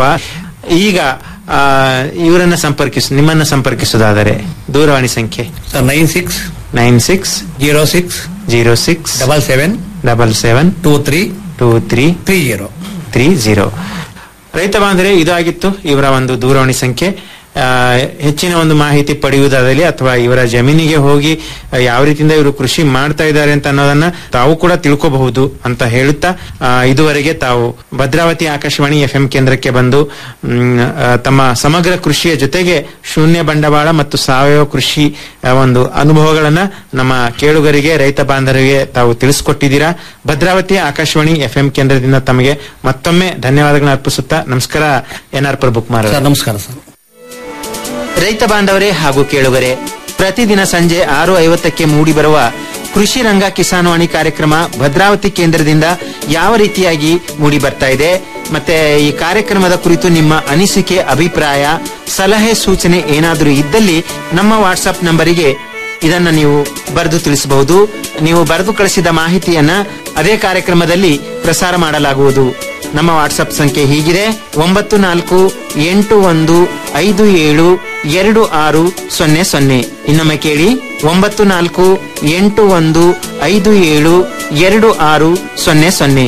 ಈಗ ಆ, ಇವರನ್ನ ಸಂಪರ್ಕಿಸ ನಿಮ್ಮನ್ನ ಸಂಪರ್ಕಿಸುವುದಾದರೆ ದೂರವಾಣಿ ಸಂಖ್ಯೆ sir nine six nine six zero six zero six double seven double seven two three two three three zero three zero ರೈತ ಬಾಂಧವರೇ ಇದಾಗಿತ್ತು ಇವರ ಒಂದು ದೂರವಾಣಿ ಸಂಖ್ಯೆ ಆ, ಹೆಚ್ಚಿನ ಒಂದು ಮಾಹಿತಿ ಪಡೆಯುವುದಾದಲ್ಲಿ ಅಥವಾ ಇವರ ಜಮೀನಿಗೆ ಹೋಗಿ ಆ, ಯಾವ ರೀತಿಯಿಂದ ಇವರು ಕೃಷಿ ಮಾಡ್ತಾ ಇದ್ದಾರೆ ಅಂತ ಅನ್ನೋದನ್ನ ತಾವು ಕೂಡ ತಿಳ್ಕೋಬಹುದು ಅಂತ ಹೇಳುತ್ತಾ ಆ, ಇದುವರೆಗೆ ತಾವು ಭದ್ರಾವತಿ ಆಕಾಶವಾಣಿ ಎಫ್ ಎಂ ಕೇಂದ್ರಕ್ಕೆ ಬಂದು ಮ್, ಆ, ತಮ್ಮ ಸಮಗ್ರ ಕೃಷಿಯ ಜೊತೆಗೆ ಶೂನ್ಯ ಬಂಡವಾಳ ಮತ್ತು ಸಾವಯವ ಕೃಷಿ ಆ, ಒಂದು ಅನುಭವಗಳನ್ನ ನಮ್ಮ ಕೇಳುಗರಿಗೆ ರೈತ ಬಾಂಧವರಿಗೆ ತಾವು ತಿಳಿಸ್ಕೊಟ್ಟಿದ್ದೀರಾ ಭದ್ರಾವತಿ ಆಕಾಶವಾಣಿ ಎಫ್ ಎಂ ಕೇಂದ್ರದಿಂದ ತಮಗೆ ಮತ್ತೊಮ್ಮೆ ಧನ್ಯವಾದಗಳನ್ನ ಅರ್ಪಿಸುತ್ತಾ ನಮಸ್ಕಾರ ಎನ್ ಆರ್ ಪ್ರಭುಕುಮಾರ್ ಅವರೇ. ಸರ್ ನಮಸ್ಕಾರ ಸರ್ ರೈತ ಬಾಂಧವರೇ ಹಾಗೂ ಕೇಳುಗರೆ ಪ್ರತಿದಿನ ಸಂಜೆ ಆರು ಐವತ್ತಕ್ಕೆ ಮೂಡಿಬರುವ ಕೃಷಿ ರಂಗ ಕಿಸಾನ್ವಾಣಿ ಕಾರ್ಯಕ್ರಮ ಭದ್ರಾವತಿ ಕೇಂದ್ರದಿಂದ ಯಾವ ರೀತಿಯಾಗಿ ಮೂಡಿ ಬರ್ತಾ ಇದೆ ಮತ್ತೆ ಈ ಕಾರ್ಯಕ್ರಮದ ಕುರಿತು ನಿಮ್ಮ ಅನಿಸಿಕೆ ಅಭಿಪ್ರಾಯ ಸಲಹೆ ಸೂಚನೆ ಏನಾದರೂ ಇದ್ದಲ್ಲಿ ನಮ್ಮ ವಾಟ್ಸ್ಆಪ್ ನಂಬರಿಗೆ ಇದನ್ನ ನೀವು ಬರೆದು ತಿಳಿಸಬಹುದು ನೀವು ಬರೆದು ಕಳಿಸಿದ ಮಾಹಿತಿಯನ್ನ ಅದೇ ಕಾರ್ಯಕ್ರಮದಲ್ಲಿ ಪ್ರಸಾರ ಮಾಡಲಾಗುವುದು ನಮ್ಮ ವಾಟ್ಸಪ್ ಸಂಖ್ಯೆ ಹೀಗಿದೆ ಒಂಬತ್ತು ನಾಲ್ಕು ಎಂಟು ಒಂದು ಐದು ಏಳು ಎರಡು ಆರು ಸೊನ್ನೆ ಸೊನ್ನೆ ಇನ್ನೊಮ್ಮೆ ಕೇಳಿ ಒಂಬತ್ತು ನಾಲ್ಕು ಎಂಟು ಒಂದು ಐದು ಏಳು ಎರಡು ಆರು ಸೊನ್ನೆ ಸೊನ್ನೆ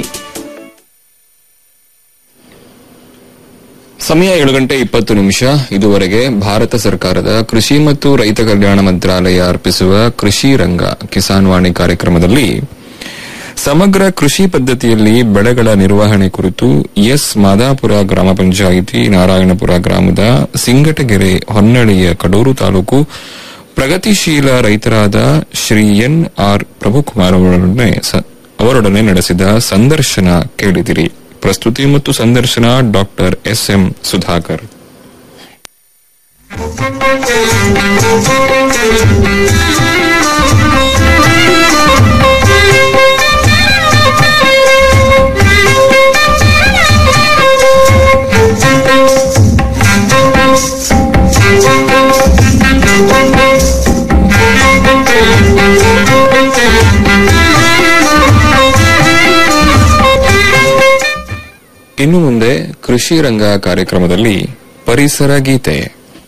ಸಮಯ ಏಳು ಗಂಟೆ ಇಪ್ಪತ್ತು ನಿಮಿಷ ಇದುವರೆಗೆ ಭಾರತ ಸರ್ಕಾರದ ಕೃಷಿ ಮತ್ತು ರೈತ ಕಲ್ಯಾಣ ಮಂತ್ರಾಲಯ ಅರ್ಪಿಸುವ ಕೃಷಿ ರಂಗ ಕಿಸಾನ್ ವಾಣಿ ಕಾರ್ಯಕ್ರಮದಲ್ಲಿ ಸಮಗ್ರ ಕೃಷಿ ಪದ್ಧತಿಯಲ್ಲಿ ಬೆಳೆಗಳ ನಿರ್ವಹಣೆ ಕುರಿತು ಎಸ್ ಮಾದಾಪುರ ಗ್ರಾಮ ಪಂಚಾಯಿತಿ ನಾರಾಯಣಪುರ ಗ್ರಾಮದ ಸಿಂಗಟಗೆರೆ ಹೊನ್ನಳಿಯ ಕಡೂರು ತಾಲೂಕು ಪ್ರಗತಿಶೀಲ ರೈತರಾದ ಶ್ರೀ ಎನ್ ಆರ್ ಪ್ರಭುಕುಮಾರ್ ಅವರೊಡನೆ ಸ- ಅವರೊಡನೆ ನಡೆಸಿದ ಸಂದರ್ಶನ ಕೇಳಿದಿರಿ ಪ್ರಸ್ತುತಿ ಮತ್ತು ಸಂದರ್ಶನ ಡಾಕ್ಟರ್ ಎಸ್ ಎಂ ಸುಧಾಕರ್ ಇನ್ನು ಮುಂದೆ ಕೃಷಿ ರಂಗ ಕಾರ್ಯಕ್ರಮದಲ್ಲಿ ಪರಿಸರ ಗೀತೆ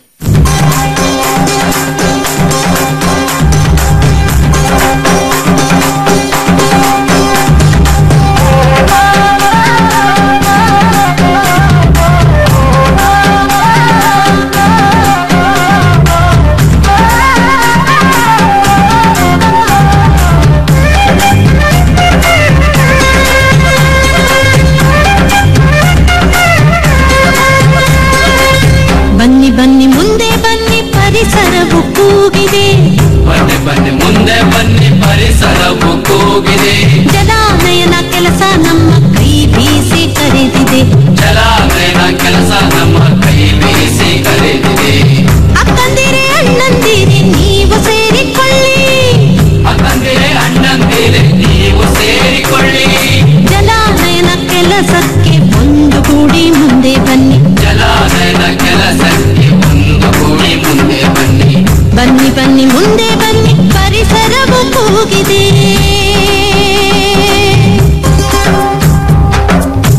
ಬನ್ನಿ ಬನ್ನಿ ಮುಂದೆ ಬನ್ನಿ ಪರಿಸರವು ಕೂಗಿದೆ ಬನ್ನಿ ಬನ್ನಿ ಮುಂದೆ ಬನ್ನಿ ಪರಿಸರವು ಕೂಗಿದೆ ಜಲಾನಯನ ಕೆಲಸ ನಮ್ಮ ಕೈ ಬೀಸಿ ಕರೆದಿದೆ ಜಲಾನಯನ ಕೆಲಸ ನಮ್ಮ ಕೈ ಬೀಸಿ ಕರೆದಿದೆ ಅಕ್ಕಂದಿರೆ ಅಣ್ಣಂದಿರೆ ನೀವು ಸೇರಿಕೊಳ್ಳಿ ಅಕ್ಕಂದಿರೆ ಅಣ್ಣಂದಿರೆ ನೀವು ಸೇರಿಕೊಳ್ಳಿ ಜಲಾನಯನ ಕೆಲಸಕ್ಕೆ ಒಂದು ಕೂಡಿ ಮುಂದೆ ಬನ್ನಿ ಜಲಾನಯನ ಕೆಲಸಕ್ಕೆ ಒಂದು ಕೂಡಿ ಮುಂದೆ ಬನ್ನಿ ಬನ್ನಿ ಬನ್ನಿ ಮುಂದೆ ಬನ್ನಿ ಪರಿಸರವು ಕೂಗಿದೆ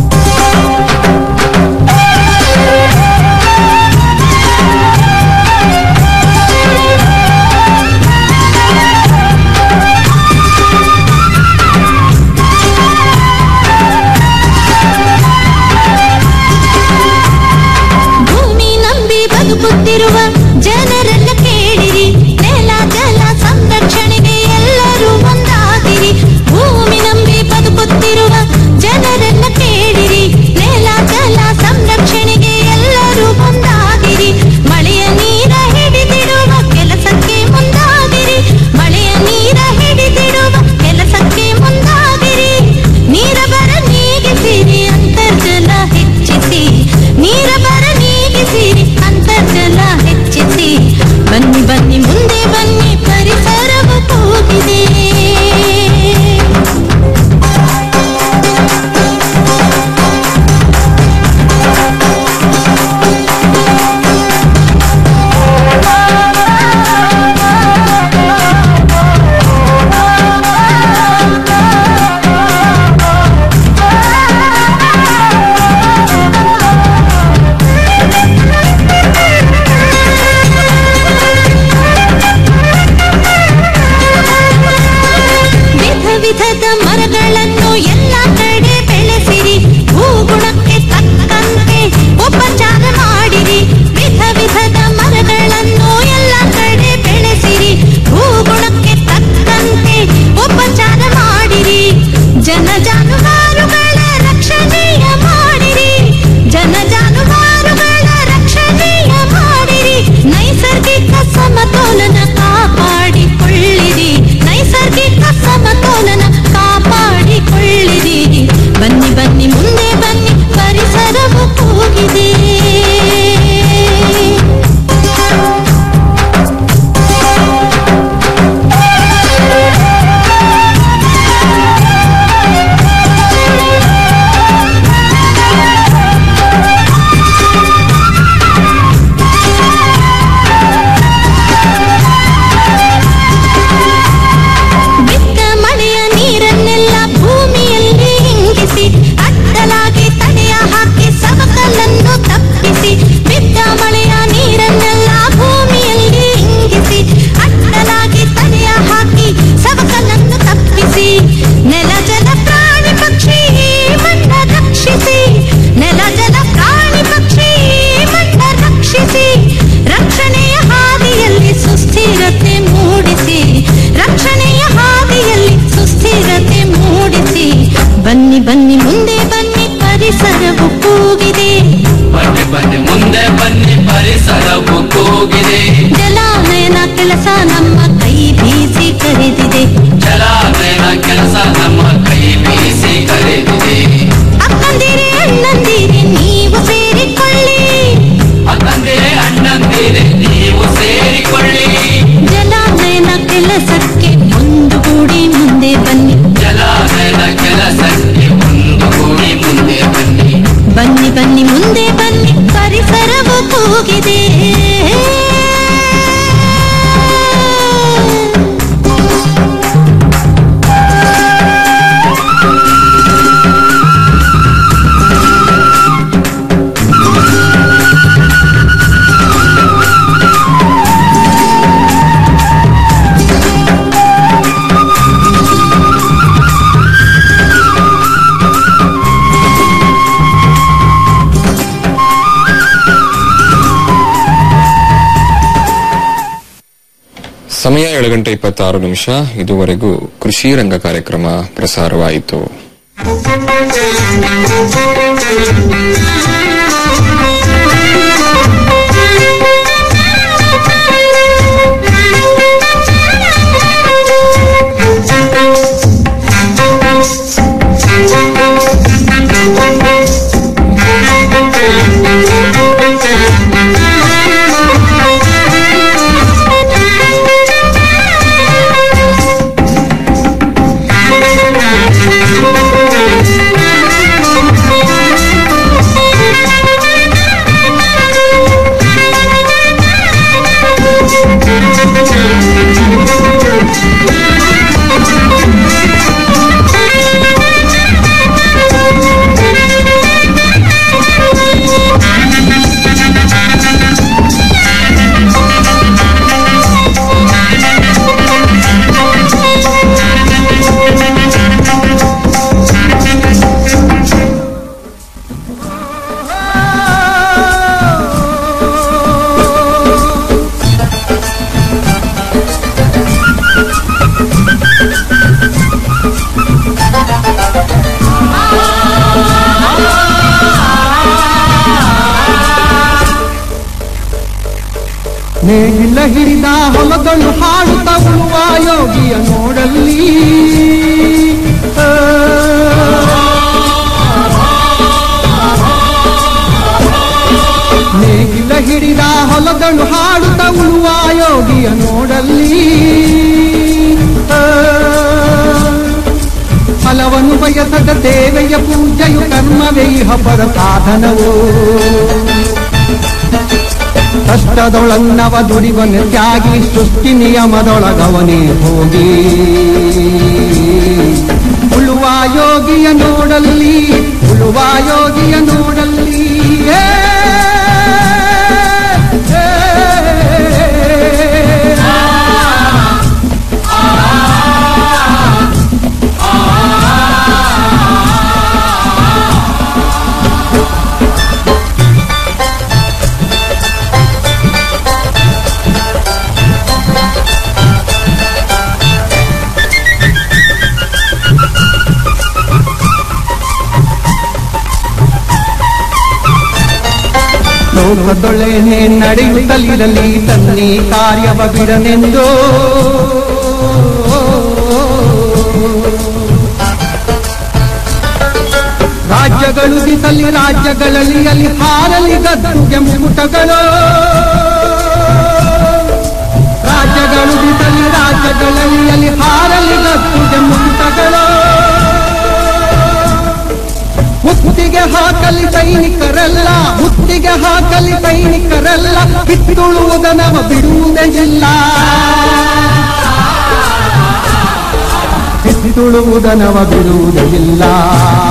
ನಮ್ಮ ಕೈ ಬೀಸಿ ಕರೆದಿದೆ ಜಲಾನಯನ ಕೆಲಸ ನಮ್ಮ ಕೈ ಬೀಸಿ ಕರೆದಿದೆ ಅಕ್ಕಂದಿರೆ ಅಣ್ಣಂದಿರೆ ನೀವು ಸೇರಿಕೊಳ್ಳಿ ಅಕ್ಕಂದಿರೆ ಅಣ್ಣಂದಿರೆ ನೀವು ಸೇರಿಕೊಳ್ಳಿ ಜಲಾನಯನ ಕೆಲಸಕ್ಕೆ ಒಂದು ಕೂಡಿ ಮುಂದೆ ಬನ್ನಿ ಜಲಾನಯನ ಕೆಲಸಕ್ಕೆ ಒಂದು ಕೂಡಿ ಮುಂದೆ ಬನ್ನಿ ಬನ್ನಿ ಬನ್ನಿ ಮುಂದೆ ಬನ್ನಿ ಪರಿಸರವು ಕೂಗಿದೆ ಸಮಯ ಏಳು ಗಂಟೆ ಇಪ್ಪತ್ತಾರು ನಿಮಿಷ ಇದುವರೆಗೂ ಕೃಷಿ ರಂಗ ಕಾರ್ಯಕ್ರಮ ಪ್ರಸಾರವಾಯಿತು ನೇಗಿಲ ಹಿಡಿದ ಹೊಲದಳು ಹಾಡುತ್ತ ಉಳುವ ಯೋಗಿಯ ನೋಡಲ್ಲಿ ಆ. ನೇಗಿಲ ಹಿಡಿದ ಹೊಲದಳು ಹಾಡುತ್ತ ಉಳುವ ಯೋಗಿಯ ನೋಡಲ್ಲಿ ಆ. ಫಲವನ್ನು ಬಯಸದ ದೇವೆಯ ಪೂಜೆಯು ಕರ್ಮವೇ ಇಹ ಪರ ಸಾಧನವೋ ಕಷ್ಟದೊಳನ್ನವ ದುಡಿವನ ತ್ಯಾಗಿ ಸೃಷ್ಟಿ ನಿಯಮದೊಳಗವನೇ ಹೋಗಿ ಉಳುವ ಯೋಗಿಯ ನೋಡಲ್ಲಿ ಉಳುವ ಯೋಗಿಯ ನೋಡಲ್ಲಿ ಏ, ಏ, ಲೋಕದೊಳೆನೆ ನಡೆಯುತ್ತಲಿರಲಿ ತನ್ನಿ ಕಾರ್ಯವ ಬಿಡನೆಂದು ರಾಜ್ಯಗಳು ದಿಸಲಿ ರಾಜ್ಯಗಳಲ್ಲಿ ಅಲ್ಲಿ ಹಾರಲಿ ಗದ್ದುಗೆ ಮುಕುಟಗಳು ರಾಜ್ಯಗಳು ದಿಸಲಿ ರಾಜ್ಯಗಳಲ್ಲಿ ಅಲ್ಲಿ ಹಾರಲಿ ಗದ್ದುಗೆ ಮುಕುಟಗಳು ಮುತ್ತಿಗೆ ಹಾಕಲಿ ಸೈನಿಕರಲ್ಲ ಮುತ್ತಿಗೆ ಹಾಕಲಿ ಸೈನಿಕರಲ್ಲ ಬಿತ್ತುಳುವುದನವ ಬಿಡುವುದೇ ಇಲ್ಲ ಬಿತ್ತುಳುವುದನವ ಬಿಡುವುದೇ ಇಲ್ಲ